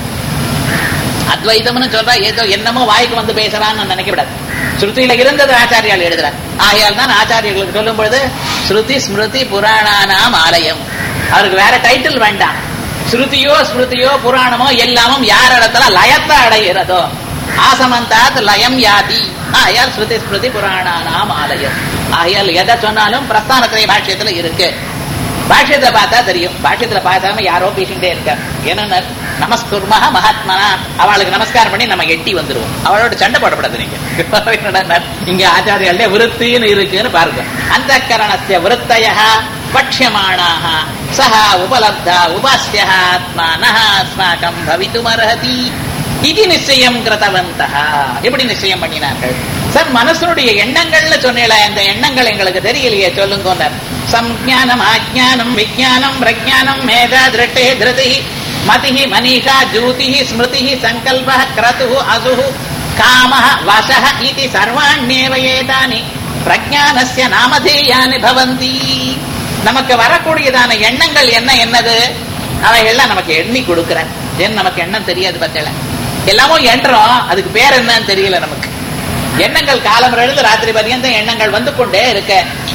அத்வைதம்னு சொல்றா ஏதோ என்னமோ வாய்க்கு வந்து பேசுறான்னு நினைக்க விடாது ஸ்ருதியில இருந்தது ஆச்சாரியால் எழுதுறார் ஆகையால் தான் ஆச்சாரியர்களுக்கு சொல்லும் பொழுது ஸ்ருதி ஸ்மிருதி புராணானாம் ஆலயம் அவருக்கு வேற டைட்டில் வேண்டாம் ஸ்ருதியோ ஸ்மிருதியோ புராணமோ எல்லாமும் யார் இடத்துல லயத்தை அடைகிறதோ ஆசமந்தாத் லயம் யாதி ஆகையால் ஸ்ருதி ஸ்மிருதி புராணானாம் ஆலயம் ஆகையால் எதை சொன்னாலும் பிரஸ்தானத்திரை பாஷ்யத்துல இருக்கு பாஷ்யத்துல பார்த்தா தெரியும் பாஷ்யத்துல பார்த்தாம யாரோ பேசிட்டே இருக்கார் என்ன நமஸ்குர்மஹ மகாத்மனா அவளுக்கு நமஸ்காரம் பண்ணி நம்ம எட்டி வந்துருவோம் அவளோட சண்டை போடப்படாது நீங்க என்னடா, இங்க ஆச்சாரியாலே விருத்தின்னு இருக்குன்னு பாருங்க அந்த கரணஸ்ய விருத்தய பட்சியமானாக சஹ உபலப்தா உபாஸ்ய ஆத்மானஹ அஸ்மாக்கம் பவித்துமர்ஹதி இது நிச்சயம் கிருதவந்தா எப்படி நிச்சயம் பண்ணினார்கள் சார் மனசனுடைய எண்ணங்கள்னு சொன்னீங்களே அந்த எண்ணங்கள் எங்களுக்கு தெரியலையே சொல்லுங்க சம்ஞானம் ஆஜானம் விஜானம் பிரஜானம் மேதா திருட்டே திருதி மதி மனிஷா ஜூதி ஸ்மிருதி சங்கல்ப கிரது அசு காம வச இது சர்வாண்யேவ ஏதானி பிரஜானஸ்ய நாமதேயானி பவந்தி நமக்கு வரக்கூடியதான எண்ணங்கள் என்ன என்னது அவைகள்லாம் நமக்கு எண்ணி கொடுக்கிறேன் ஏன் நமக்கு எண்ணம் தெரியாது பத்தில எல்லாமோ எண்றோம் அதுக்கு பேர் என்னன்னு தெரியல நமக்கு எண்ணங்கள் காலம் எழுந்து ராத்திரி பரியந்தம் எண்ணங்கள் வந்து கொண்டே இருக்க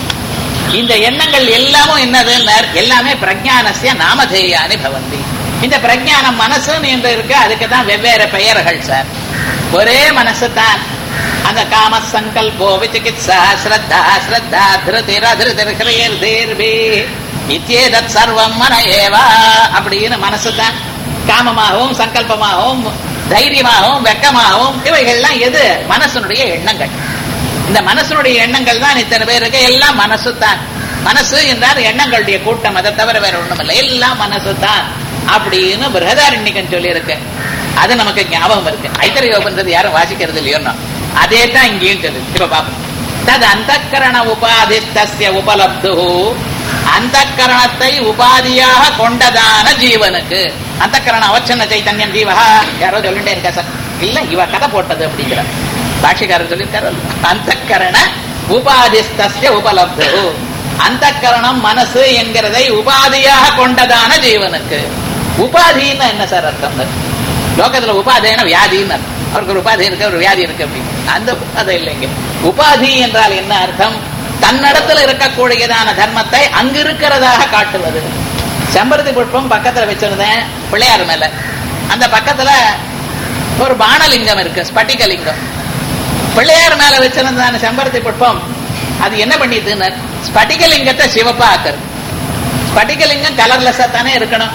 இந்த எண்ணங்கள் எல்லாமும் என்னது எல்லாமே பிரஜானசிய நாமதேயானி பவந்தி இந்த பிரஜானம் மனசுன்னு என்று இருக்கு அதுக்கு தான் வெவ்வேறு பெயர்கள் சார் ஒரே மனசு தான் அந்த காம சங்கல்போ விசிகித்சா ஸ்ரத்தா ஸ்ரத்தா திருதிர திருதிர் கிரியர் தீர்பி இத்தியேதத் சர்வம் மன ஏவா அப்படின்னு மனசு தான் காமமாகவும் சங்கல்பமாகவும் தைரியமாகவும் வெக்கமாகவும் இவைகள்லாம் எது மனசனுடைய எண்ணங்கள் இந்த மனசனுடைய எண்ணங்கள் தான் இத்தனை பேருக்கு எல்லாம் மனசு தான் மனசு என்றால் எண்ணங்களுடைய கூட்டம் அதை தவிர வேற ஒண்ணும் இல்லை எல்லாம் மனசு தான் அப்படின்னு பிரகதாரண்யகன் சொல்லி இருக்கு அது நமக்கு ஞாபகம் இருக்கு ஐத்தரயோகன்றது யாரும் வாசிக்கிறது இல்லையோ அதே தான் இங்கேயும் சொல்லு இப்ப பாப்போம் தது அந்த கரண உபாதிஸ்தஸ்ய உபலப்து அந்த கரணத்தை உபாதியாக கொண்டதான ஜீவனுக்கு அந்த கரண அவச்சன சைத்தன்யம் ஜீவஹா யாரோ சொல்லிட்டே இருக்கா சார் இல்ல இவ கதை போட்டது அப்படிங்கிற பாஷிக்காரர் சொல்லியிருக்காரு அந்த கரண உபாதிஸ்தஸ்ய உபலப்து அந்த கரணம் மனசு என்கிறதை உபாதியாக கொண்டதான ஜீவனுக்கு உபாதின்னு என்ன சார் அர்த்தம் லோகத்துல உபாதைன வியாதின்னு அர்த்தம். அவருக்கு ஒரு உபாதை இருக்கு ஒரு வியாதி இருக்கு அப்படின்னு அந்த உபாதை இல்லைங்க உபாதி என்றால் என்ன அர்த்தம் தன்னிடத்துல இருக்கக்கூடியதான தர்மத்தை அங்கு இருக்கிறதாக காட்டுவது செம்பருத்தி புஷ்பம் பக்கத்துல வச்சிருந்தேன் பிள்ளையார் மேல அந்த பக்கத்துல ஒரு பானலிங்கம் இருக்கு ஸ்பட்டிகலிங்கம் பிள்ளையார் மேல வச்சிருந்தான செம்பருத்தி புஷ்பம் அது என்ன பண்ணிட்டுன்னு ஸ்பட்டிகலிங்கத்தை சிவப்பா ஆக்குறது ஸ்பட்டிகலிங்கம் கலர்லெஸ்ஸா தானே இருக்கணும்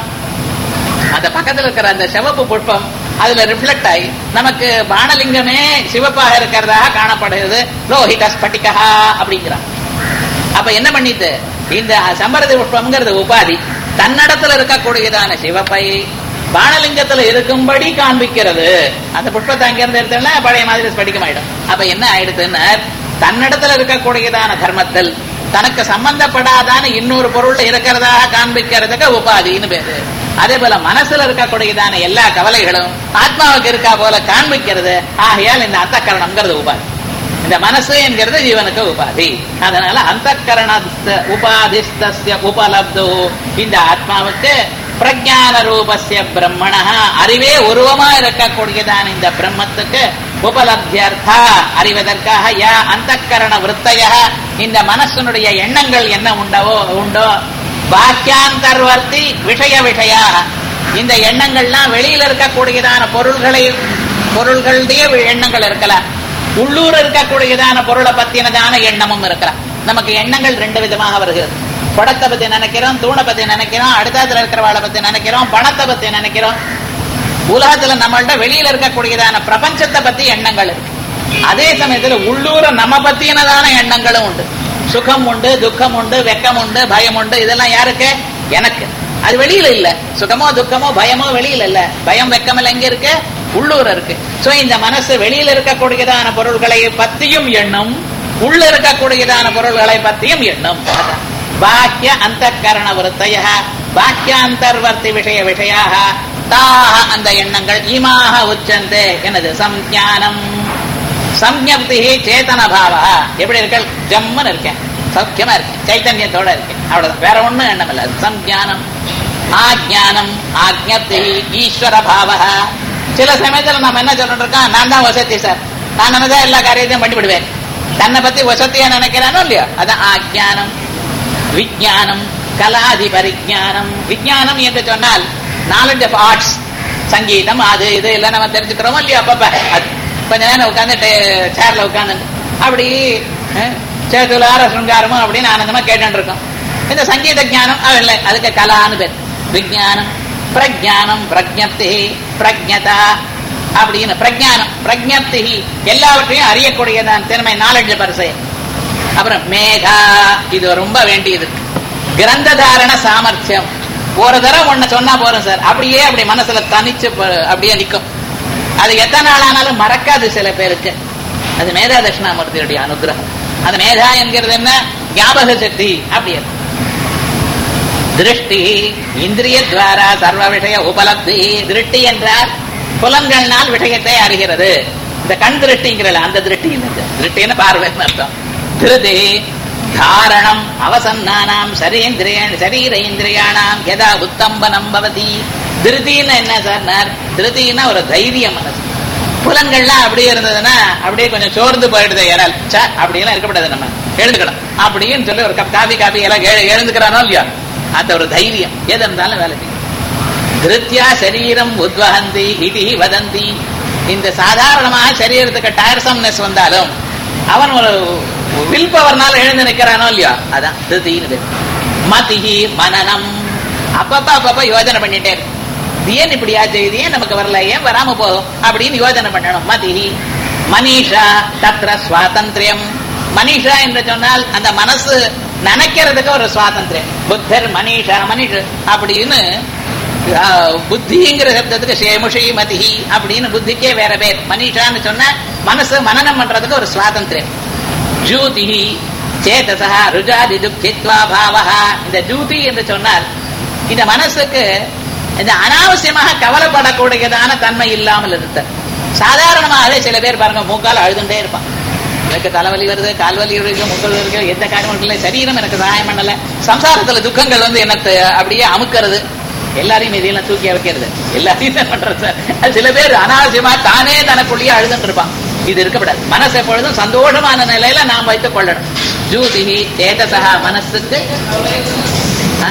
அந்த பக்கத்துல இருக்கிற அந்த சிவப்பு புஷ்பம் அதுல ரிஃப்ளெக்ட் ஆகி நமக்கு பானலிங்கமே சிவப்பாக இருக்கிறதாக காணப்படுகிறது லோஹித ஸ்பட்டிகா அப்படிங்கிறான் அப்ப என்ன பண்ணிட்டு இந்த சம்பரதி புஷ்பம்ங்கிறது உபாதி தன்னிடத்துல இருக்கக்கூடியதான சிவப்பை பானலிங்கத்துல இருக்கும்படி காண்பிக்கிறது அந்த புஷ்பத்தை அங்கிருந்து எடுத்தோம்னா பழைய மாதிரி ஸ்படிகமாயிடும் அப்ப என்ன ஆயிடுதுன்னு தன்னிடத்துல இருக்கக்கூடியதான தர்மத்தில் தனக்கு சம்பந்தப்படாதான இன்னொரு பொருள் இருக்கிறதாக காண்பிக்கிறதுக்கு உபாதின்னு பேரு அதே போல மனசுல இருக்கக்கூடியதான எல்லா கவலைகளும் ஆத்மாவுக்கு இருக்கா போல காண்பிக்கிறது ஆகையால் இந்த அந்தக்கரணம்ங்கிறது உபாதி இந்த மனசு என்கிறது ஜீவனுக்கு உபாதி அதனால அந்த கரண உபாதிஸ்தஸ்ய உபலப்தோ இந்த ஆத்மாவுக்கு பிரஜான ரூபஸ்ய பிரம்மண அறிவே உருவமா இருக்கக்கூடியதான இந்த பிரம்மத்துக்கு உபலப்தியர்த்தா அறிவதற்காக யா அந்த கரண விற்த்தைய இந்த மனசனுடைய எண்ணங்கள் என்ன உண்டவோ உண்டோ பாக்கியாந்தர்வர்த்தி விஷய விஷயா இந்த எண்ணங்கள்லாம் வெளியில இருக்கக்கூடியதான பொருள்களை பொருள்களுடைய எண்ணங்கள் இருக்கலாம் உள்ளூர் இருக்கக்கூடியதான பொருளை பத்தினதான எண்ணமும் இருக்கலாம் நமக்கு எண்ணங்கள் ரெண்டு விதமாக வருகிறது படத்தை பத்தி நினைக்கிறோம் தூணை பத்தி நினைக்கிறோம் அடுத்தத்துல இருக்கிறவாளை பத்தி நினைக்கிறோம் பணத்தை பத்தி நினைக்கிறோம் உலகத்துல நம்மள்ட்ட வெளியில இருக்கக்கூடியதான பிரபஞ்சத்தை பத்தி எண்ணங்கள் இருக்கு அதே சமயத்துல உள்ளூர நம்ம பத்தினதான எண்ணங்களும் உண்டு சுகம் உண்டு துக்கம் உண்டு வெக்கம் உண்டு பயம் உண்டு இதெல்லாம் யாருக்கு எனக்கு அது வெளியில இல்ல சுகமோ துக்கமோ பயமோ வெளியில இல்ல பயம் வெக்கம் எல்லாம் எங்க இருக்கு உள்ளூர் இருக்கு சோ இந்த மனசு வெளியில இருக்கக்கூடியதான பொருள்களை பத்தியும் எண்ணும் உள்ள இருக்கக்கூடியதான பொருள்களை பத்தியும் எண்ணும் அதான். பாக்கிய அந்த கரண விருத்தய பாக்கியாந்தர்வர்த்தி விஷய விஷயாக தாக அந்த எண்ணங்கள் இமாக உச்சந்தே எனது சம்ஞானம் சம்யப்தி சேதன பாவா எப்படி இருக்க ஜம்மன் இருக்கேன் சௌக்கியமா இருக்கேன் சைத்தன்யத்தோட இருக்கேன் அவ்வளவுதான் வேற ஒண்ணும் எண்ணம் இல்ல சம்ஞானம் ஆஜானம் ஆஜ்ஞப்தி ஈஸ்வர பாவ சில சமயத்துல நம்ம என்ன சொல்லிட்டு இருக்கோம் நான் தான் வசதி சார் நான் நினைச்சா எல்லா காரியத்தையும் பண்ணிவிடுவேன் தன்னை பத்தி வசதியா நினைக்கிறானோ இல்லையோ அதான் ஆஜானம் விஜயானம் கலாதி பரிஜானம் விஜயானம் என்று சொன்னால் நாலஞ்சு ஆஃப் ஆர்ட்ஸ் சங்கீதம் அது இது எல்லாம் நம்ம தெரிஞ்சுக்கிறோமோ இல்லையோ அப்பப்ப அது கொஞ்ச நேரம் உட்காந்து சேர்ல உட்காந்து அப்படி அஹ், சேத்துலார சுங்காரமும் அப்படின்னு ஆனந்தமா கேட்டு இருக்கோம் இந்த சங்கீத ஞானம் அது இல்லை அதுக்கு கலான்னு பேர் விஜயானம் பிரஜானம் பிரஜப்தி பிரஜதா அப்படின்னு பிரஜானம் பிரஜப்தி எல்லாவற்றையும் அறியக்கூடியதான் திறமை நாலஞ்சு பரிசை அப்புறம் மேகா இது ரொம்ப வேண்டியது கிரந்ததாரண சாமர்த்தியம் ஒரு தடவை ஒண்ணு சொன்னா போறோம் சார் அப்படியே அப்படி மனசுல தனிச்சு ப- அப்படியே நிக்கும் அது எத்தனை நாள் ஆனாலும் மறக்காது சில பேருக்கு அது மேதா தட்சிணாமூர்த்தியுடைய அனுகிரகம் அது மேதா என்கிறது என்ன ஞாபக சக்தி அப்படி இருக்கு. திருஷ்டி இந்திரிய துவாரா சர்வ விஷய உபலப்தி திருஷ்டி என்றால் புலன்கள்னால் விஷயத்தை அறிகிறது இந்த கண் திருஷ்டிங்கிறல அந்த திருஷ்டி இல்லை திருஷ்டின்னு பார்வைன்னு அர்த்தம் திருதி தாரணம் அவசன்னானாம் சரீந்திரிய சரீரேந்திரியானாம் யதா உத்தம்பனம் பவதி திருதின்னு என்ன சார் திருதின்னா ஒரு தைரியம் மனசு புலன்கள்லாம் அப்படியே இருந்ததுன்னா அப்படியே கொஞ்சம் சோர்ந்து போயிடுது இறல் சே அப்படியெல்லாம் இருக்கக்கூடாது நம்ம எழுந்துக்கணும் அப்படின்னு சொல்லி ஒரு கப் காபி காபி எல்லாம் எழு- எழுந்துக்கிறானோ இல்லையா அந்த ஒரு தைரியம் எது இருந்தாலும் வேலை செய்யும் திருத்தியா சரீரம் உத்வகந்தி இடி வதந்தி இந்த சாதாரணமாக சரீரத்துக்கு டயர்சம்னஸ் வந்தாலும் அவன் ஒரு வில் பவர்னால எழுந்து நிக்கிறானோ இல்லையா அதான் திருத்தின்னு பேர் மதிஹி மனநம் அப்பப்ப அப்பப்ப யோஜனை பண்ணிட்டே இருக்கு இது ஏன் இப்படி ஆச்சு இது ஏன் நமக்கு வரல ஏன் வராம போகும் அப்படின்னு யோஜனை பண்ணணும் மதிஹி மனிஷா தத்ர சுவாதந்திரியம் மனிஷா என்று சொன்னால் அந்த மனசு நினைக்கிறதுக்கு ஒரு சுவாதந்திரம் புத்தர் மனிஷா மனிஷ் அப்படின்னு ஆஹ், புத்திங்கிற சப்தத்துக்கு சேமுஷி மதிஹி அப்படின்னு புத்திக்கே வேற பேர் மனிஷான்னு சொன்னா மனசு மனனம் பண்றதுக்கு ஒரு சுவாதந்திரம் ஜூதி சேதசா ருஜாதி துக்கித்வா பாவஹா இந்த ஜூதி என்று சொன்னால் இந்த மனசுக்கு இந்த அனாவசியமாக கவலைப்படக்கூடியதான தன்மை இல்லாமல் இருந்த சாதாரணமாகவே சில பேர் பாருங்க மூக்கால் அழுதுண்டே இருப்பான் எனக்கு தலைவலி வருது கால்வலி வருது முக்கல் வருது எந்த காரியமும் இல்லை சரீரம் எனக்கு சகாயம் பண்ணல சம்சாரத்துல துக்கங்கள் வந்து எனக்கு அப்படியே அமுக்கிறது எல்லாரையும் இதையெல்லாம் தூக்கி வைக்கிறது எல்லாரையும் என்ன பண்றது சார் அது சில பேர் அனாவசியமா தானே தனக்குள்ளேயே அழுதுட்டு இருப்பான் இது இருக்கப்படாது மனசு எப்பொழுதும் சந்தோஷமான நிலையில நாம் வைத்துக் கொள்ளணும் ஜூதிஹி சேதசா மனசுக்கு ஆ?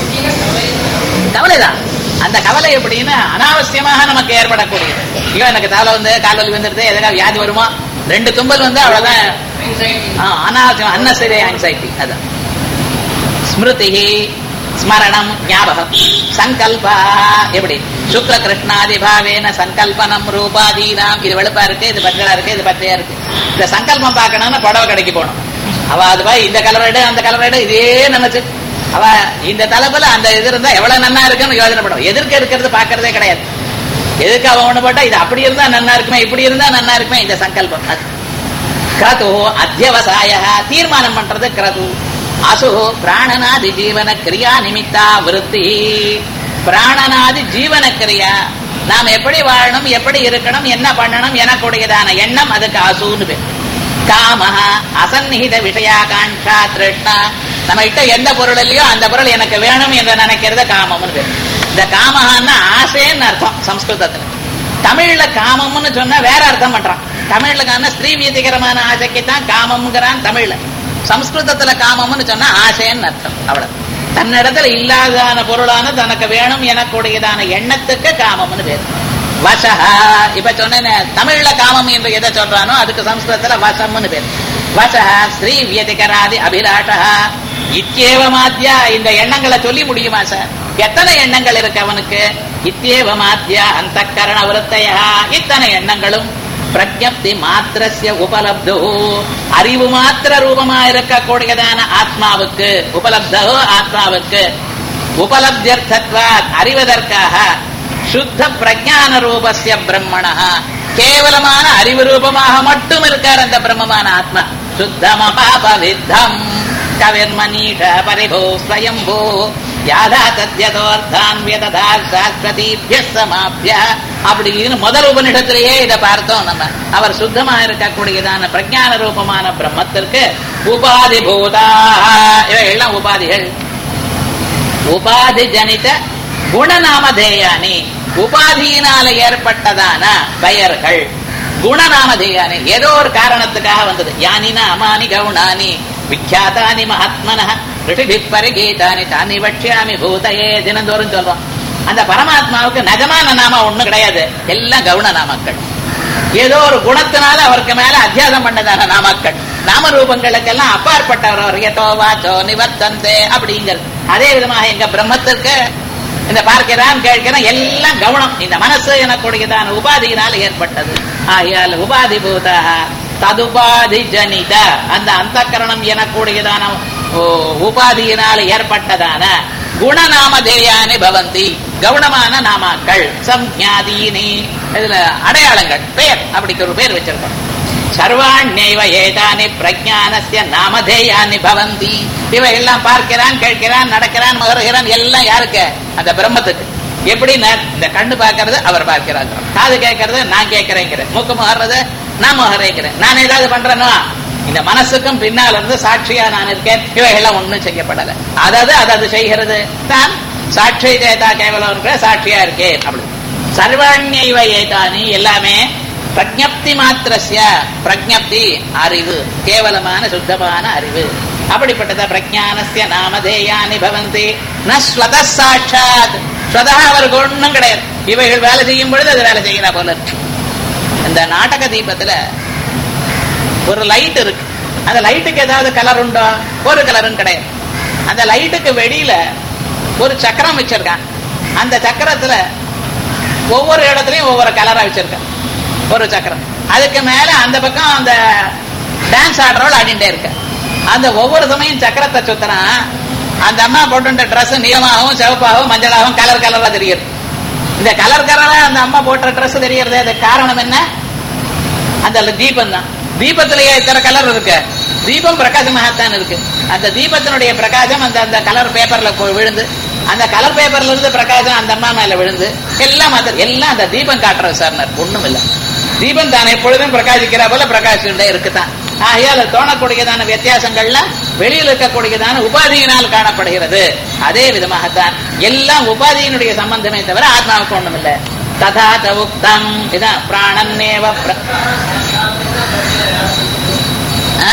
கவலைதான் அந்த கவலை எப்படின்னா அனாவசியமாக நமக்கு ஏற்படக்கூடியது ஐயோ எனக்கு தலை வந்து கால்வலி வந்துருது எதாவது வியாதி வருமா ரெண்டு தும்பல் வந்து அவ்வளவுதான் ஆ, அனாவசியம் அன்னசரி ஆங்ஸைட்டி அதான் ஸ்மிருதி ஸ்மரணம் ஞாபகம் சங்கல்பா எப்படி சுக்ல கிருஷ்ணாதி பாவேன சங்கல்பனம் ரூபாதீனாம் இது வெளுப்பா இருக்கு இது பச்சளா இருக்கு இது பச்சையா இருக்கு இந்த சங்கல்பம் பார்க்கணும்னா புடவை கடைக்கு போகணும் அவ அது போய் இந்த கலர் எடு அந்த கலர் எடு இதே நினைச்சு அவ இந்த தலைப்புல அந்த இது இருந்தா எவ்வளவு நன்னா இருக்குன்னு யோசனை பண்ணுவோம் எதிர்க்க இருக்கிறது பாக்குறதே கிடையாது எதுக்கு அவன் ஒண்ணு போட்டா இது அப்படி இருந்தா நன்னா இருக்குமே இப்படி இருந்தா நன்னா இருக்குமே இந்த சங்கல்பம் அது கிரது அத்தியவசாய தீர்மானம் பண்றது கிரது அசு பிராணனாதி ஜீவன கிரியா நிமித்தா விருத்தி பிராணனாதி ஜீவன கிரியா நாம் எப்படி வாழணும் எப்படி இருக்கணும் என்ன பண்ணணும் எனக்கூடியதான எண்ணம் அதுக்கு அசுன்னு பேர் காமஹ அசந்நிகித விஷயாகாங்ஷா திருஷ்ணா நம்ம கிட்ட எந்த பொருள் இல்லையோ அந்த பொருள் எனக்கு வேணும் என்று நினைக்கிறது காமம்னு பேர் இந்த காமஹான்னா ஆசைன்னு அர்த்தம் சம்ஸ்கிருதத்துல தமிழ்ல காமம்னு சொன்னா வேற அர்த்தம் பண்றான் தமிழ்ல காண ஸ்ரீ வீதிகரமான ஆசைக்கு தான் காமம்ங்கிறான் தமிழ்ல சம்ஸ்கிருதத்துல காமம்னு சொன்னா ஆசைன்னு அர்த்தம் அவ்வளவு தன்னிடத்துல இல்லாதான பொருளான தனக்கு வேணும் எனக்கூடியதான எண்ணத்துக்கு காமம்னு பேர் வசஹா இப்ப சொன்னேன் தமிழ்ல காமம் என்று எதை சொல்றானோ அதுக்கு சம்ஸ்கிருதத்துல வசம்னு பேர் வசஹா ஸ்ரீ வியதிகராதி அபிலாஷா இத்தியேவமாத்யா இந்த எண்ணங்களை சொல்லி முடியுமா சார் எத்தனை எண்ணங்கள் இருக்கு அவனுக்கு இத்தியேவமாத்யா அந்த கரண விருத்தையா இத்தனை எண்ணங்களும் பிரஜப்தி மாத்திரஸ்ய உபலப்தோ அறிவு மாத்திர ரூபமா இருக்கக்கூடியதான ஆத்மாவுக்கு உபலப்தோ ஆத்மாவுக்கு உபலப்தியர்த்தத்வாத் அறிவதற்காக சுத்த பிரஜான ரூபஸ்ய பிரம்மண கேவலமான அறிவு ரூபமாக மட்டும் இருக்கார் அந்த பிரம்மமான ஆத்மா சுத்தமபாபவித்தம் கவிர்மனீஷ பரிபோ ஸ்வயம்போ யாதா தத்யதோர்த்தான் வியததா சாஸ்வதீபிய சமாபிய அப்படின்னு முதல் உபனிடத்திலேயே இதை பார்த்தோம் நம்ம அவர் சுத்தமா இருக்கக்கூடியதான பிரஜான ரூபமான பிரம்மத்திற்கு உபாதி பூதா இவைகள்லாம் உபாதிகள் உபாதி ஜனித குணநாமதேயானி உபாதியினால ஏற்பட்டதான பெயர்கள் குணநாமதேயானி ஏதோ ஒரு காரணத்துக்காக வந்தது யானினா அமானி கவுனானி விக்யாத்தானி மகாத்மன ரிஷிபி பரிகீதானி தானி வட்சியாமி பூதையே தினந்தோறும் சொல்றோம் அந்த பரமாத்மாவுக்கு நிஜமான நாம ஒண்ணு கிடையாது எல்லாம் கவுன நாமக்கள் ஏதோ ஒரு குணத்தினால அவருக்கு மேல அத்தியாசம் பண்ணதான நாமக்கள் நாம ரூபங்களுக்கெல்லாம் அப்பாற்பட்டவர் அவர் எதோ வாச்சோ நிவர்த்தந்தே அப்படிங்கிறது அதே விதமாக எங்க பிரம்மத்திற்கு இந்த பார்க்கிறான் கேட்கிறான் எல்லாம் கவனம் இந்த மனசு எனக்கூடியதான உபாதியினால் ஏற்பட்டது ஆகையால் உபாதி பூதாக ததுபாதி ஜனித அந்த அந்த கரணம் எனக்கூடியதான ஓ, உபாதியினால் ஏற்பட்டதான குணநாமதேயானி பவந்தி கவுனமான நாமாக்கள் சம்ஞாதீனி இதுல அடையாளங்கள் பெயர் அப்படிக்கு ஒரு பேர் வச்சிருக்கோம் சர்வாண்யைவ ஏதானி பிரஜானஸ்ய நாமதேயானி பவந்தி இவை எல்லாம் பார்க்கிறான் கேட்கிறான் நடக்கிறான் மகருகிறான் எல்லாம் யாருக்கு அந்த பிரம்மத்துக்கு எப்படி இந்த கண்ணு பார்க்கறது அவர் பார்க்கிறார் காது கேட்கறது நான் கேட்கிறேங்கிறேன் மூக்கு முகர்றது நான் முகரேங்கிறேன் நான் ஏதாவது பண்றேனோ இந்த மனசுக்கும் பின்னால் இருந்து சாட்சியா நான் இருக்கேன் இவைகள்லாம் ஒண்ணும் செய்யப்படல அதாவது அதாவது செய்கிறது தான் சாட்சி தேதா கேவலம் இருக்கிற சாட்சியா இருக்கேன் அப்படி சர்வாண்யைவ ஏதானி எல்லாமே பிரஜப்தி மாத்திரஸ்ய பிரஜப்தி அறிவு கேவலமான சுத்தமான அறிவு அப்படிப்பட்டத பிரஜானஸ்ய நாமதேயானி பவந்தி ந ஸ்வத சாட்சாத் ஸ்வதா அவருக்கு ஒண்ணும் கிடையாது இவைகள் வேலை செய்யும் பொழுது அது வேலை செய்கிறா போல இருக்கு இந்த நாடக தீபத்துல ஒரு லைட் இருக்கு அந்த லைட்டுக்கு ஏதாவது கலர் உண்டோ ஒரு கலரும் கிடையாது அந்த லைட்டுக்கு வெளியில ஒரு சக்கரம் வச்சிருக்கான் அந்த சக்கரத்துல ஒவ்வொரு இடத்துலயும் ஒவ்வொரு கலரா வச்சிருக்கான் ஒரு சக்கரம் அதுக்கு மேல அந்த பக்கம் அந்த டான்ஸ் ஆடுறவள் ஆடிட்டே இருக்க அந்த ஒவ்வொரு சமயம் சக்கரத்தை சுத்துறான் அந்த அம்மா போட்டுட்ட ட்ரெஸ் நீளமாகவும் சிவப்பாகவும் மஞ்சளாகவும் கலர் கலரா தெரியுது இந்த கலர் கலரா அந்த அம்மா போட்ட ட்ரெஸ் தெரியறது அது காரணம் என்ன அந்த தீபம் தான் தீபத்திலேயே இத்தனை கலர் இருக்கு தீபம் பிரகாசமாகத்தான் இருக்கு அந்த தீபத்தினுடைய பிரகாசம் அந்த அந்த கலர் பேப்பர்ல போய் விழுந்து அந்த கலர் பேப்பர்ல இருந்து பிரகாசம் அந்த அம்மா மேல விழுந்து எல்லாம் அது எல்லாம் அந்த தீபம் காட்டுறது சார் ஒண்ணும் இல்ல தீபம் தான் எப்பொழுதும் பிரகாசிக்கிற போல பிரகாசிச்சுட்டே இருக்குதான் ஆகையால் அது தோணக்கூடியதான வித்தியாசங்கள்லாம் வெளியில் இருக்கக்கூடியதான உபாதியினால் காணப்படுகிறது அதே விதமாகத்தான் எல்லாம் உபாதியினுடைய சம்பந்தமே தவிர ஆத்மாவுக்கு ஒண்ணும் இல்லை ததா உக்தம் இதான் பிராணன்னேவ பிர- ஆ?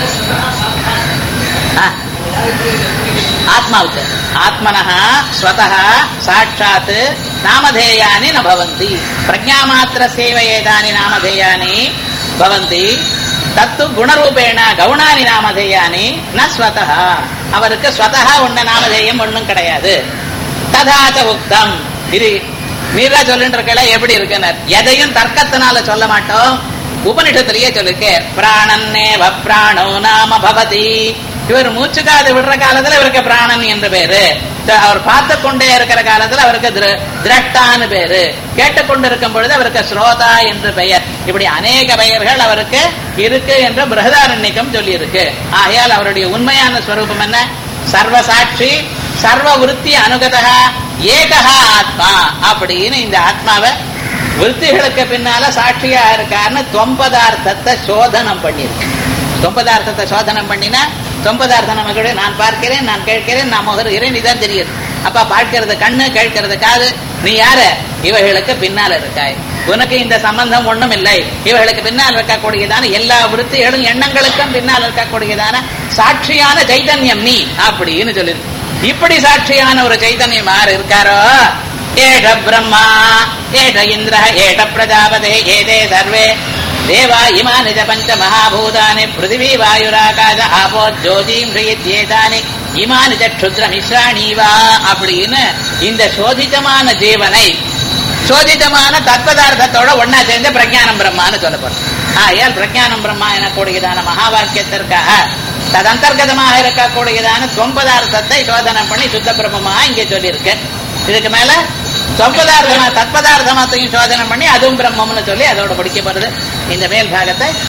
ஆ. ஆத்மாவுக்கு ஆத்மனः ஸ்வதः சாட்சாத் நாமதேயானி ந பவந்தி பிரஜாமாத்திரசேவ ஏதானி நாமதேயானி பவந்தி தத்து குணரூபேண கவுனானி நாமதேயானி ந ஸ்வதः அவருக்கு ஸ்வதः ஒண்ணு நாமதேயம் ஒண்ணும் கிடையாது ததாச்ச உக்தம் இது மீரா சொல்லிட்டு இருக்கல எப்படி இருக்குன்னு எதையும் தர்க்கத்தினால சொல்ல மாட்டோம் உபனிஷத்திலேயே சொல்லிருக்கு பிராணன்னேவ பிராணோ நாம பவதி இவர் மூச்சு காது விடுற காலத்துல இவருக்கு பிராணன் என்று பேரு அவர் பார்த்து கொண்டே இருக்கிற காலத்துல அவருக்கு திர- திரஷ்டான்னு பேரு கேட்டுக்கொண்டு இருக்கும் பொழுது அவருக்கு ஸ்ரோதா என்று பெயர் இப்படி அநேக பெயர்கள் அவருக்கு இருக்கு என்று பிரகதாரண்யக்கம் சொல்லி இருக்கு ஆகையால் அவருடைய உண்மையான ஸ்வரூபம் என்ன சர்வசாட்சி சர்வ விருத்தி அனுகதா ஏகஹா ஆத்மா அப்படின்னு இந்த ஆத்மாவை விருத்திகளுக்கு பின்னால சாட்சியா இருக்காருன்னு தொம்பதார்த்தத்தை சோதனம் பண்ணிருக்கு தொம்பதார்த்தத்தை சோதனம் பண்ணினா தொம்பதார்த்தம் நமக்கு நான் பார்க்கிறேன் நான் கேட்கிறேன் நான் முகருகிறேன் இதான் தெரியுது அப்ப பார்க்கிறது கண்ணு கேட்கிறது காது நீ யாரு இவைகளுக்கு பின்னால் இருக்காய் உனக்கு இந்த சம்பந்தம் ஒண்ணும் இல்லை இவைகளுக்கு பின்னால் இருக்கக்கூடியதான எல்லா விருத்திகளும் எண்ணங்களுக்கும் பின்னால் இருக்கக்கூடியதான சாட்சியான சைதன்யம் நீ அப்படின்னு சொல்லுது இப்படி சாட்சியான ஒரு சைதன்யம் யார் இருக்காரோ ஏஷ பிரம்மா ஏஷ இந்திர ஏஷ பிரஜாபதே ஏதே சர்வே தேவா இமானி ச பஞ்ச மகாபூதானி பிருத்திவி வாயுராகாச ஆபோ ஜோதிம் ஏதானி இமானி ச க்ஷுத்ர மிஸ்ராணி வா அப்படின்னு இந்த சோதிதமான ஜீவனை சோதிதமான தத்பதார்த்தத்தோட ஒன்னா சேர்ந்து பிரஜானம் பிரம்மான்னு சொல்லப்படும் ஆகையால் பிரஜானம் பிரம்மா எனக்கூடியதான மகா வாக்கியத்திற்காக ததந்தர்கதமாக இருக்கக்கூடியதான சொம்பதார்த்தத்தை சோதனை பண்ணி சுத்த பிரம்மமா இங்கே சொல்லியிருக்கேன் இதுக்கு மேல சொம்பதார்த்தமா தத்பதார்த்தமாத்தையும் சோதனை பண்ணி அதுவும் பிரம்மம்னு சொல்லி அதோட படிக்கப்படுது இந்த மேல் பாகத்தை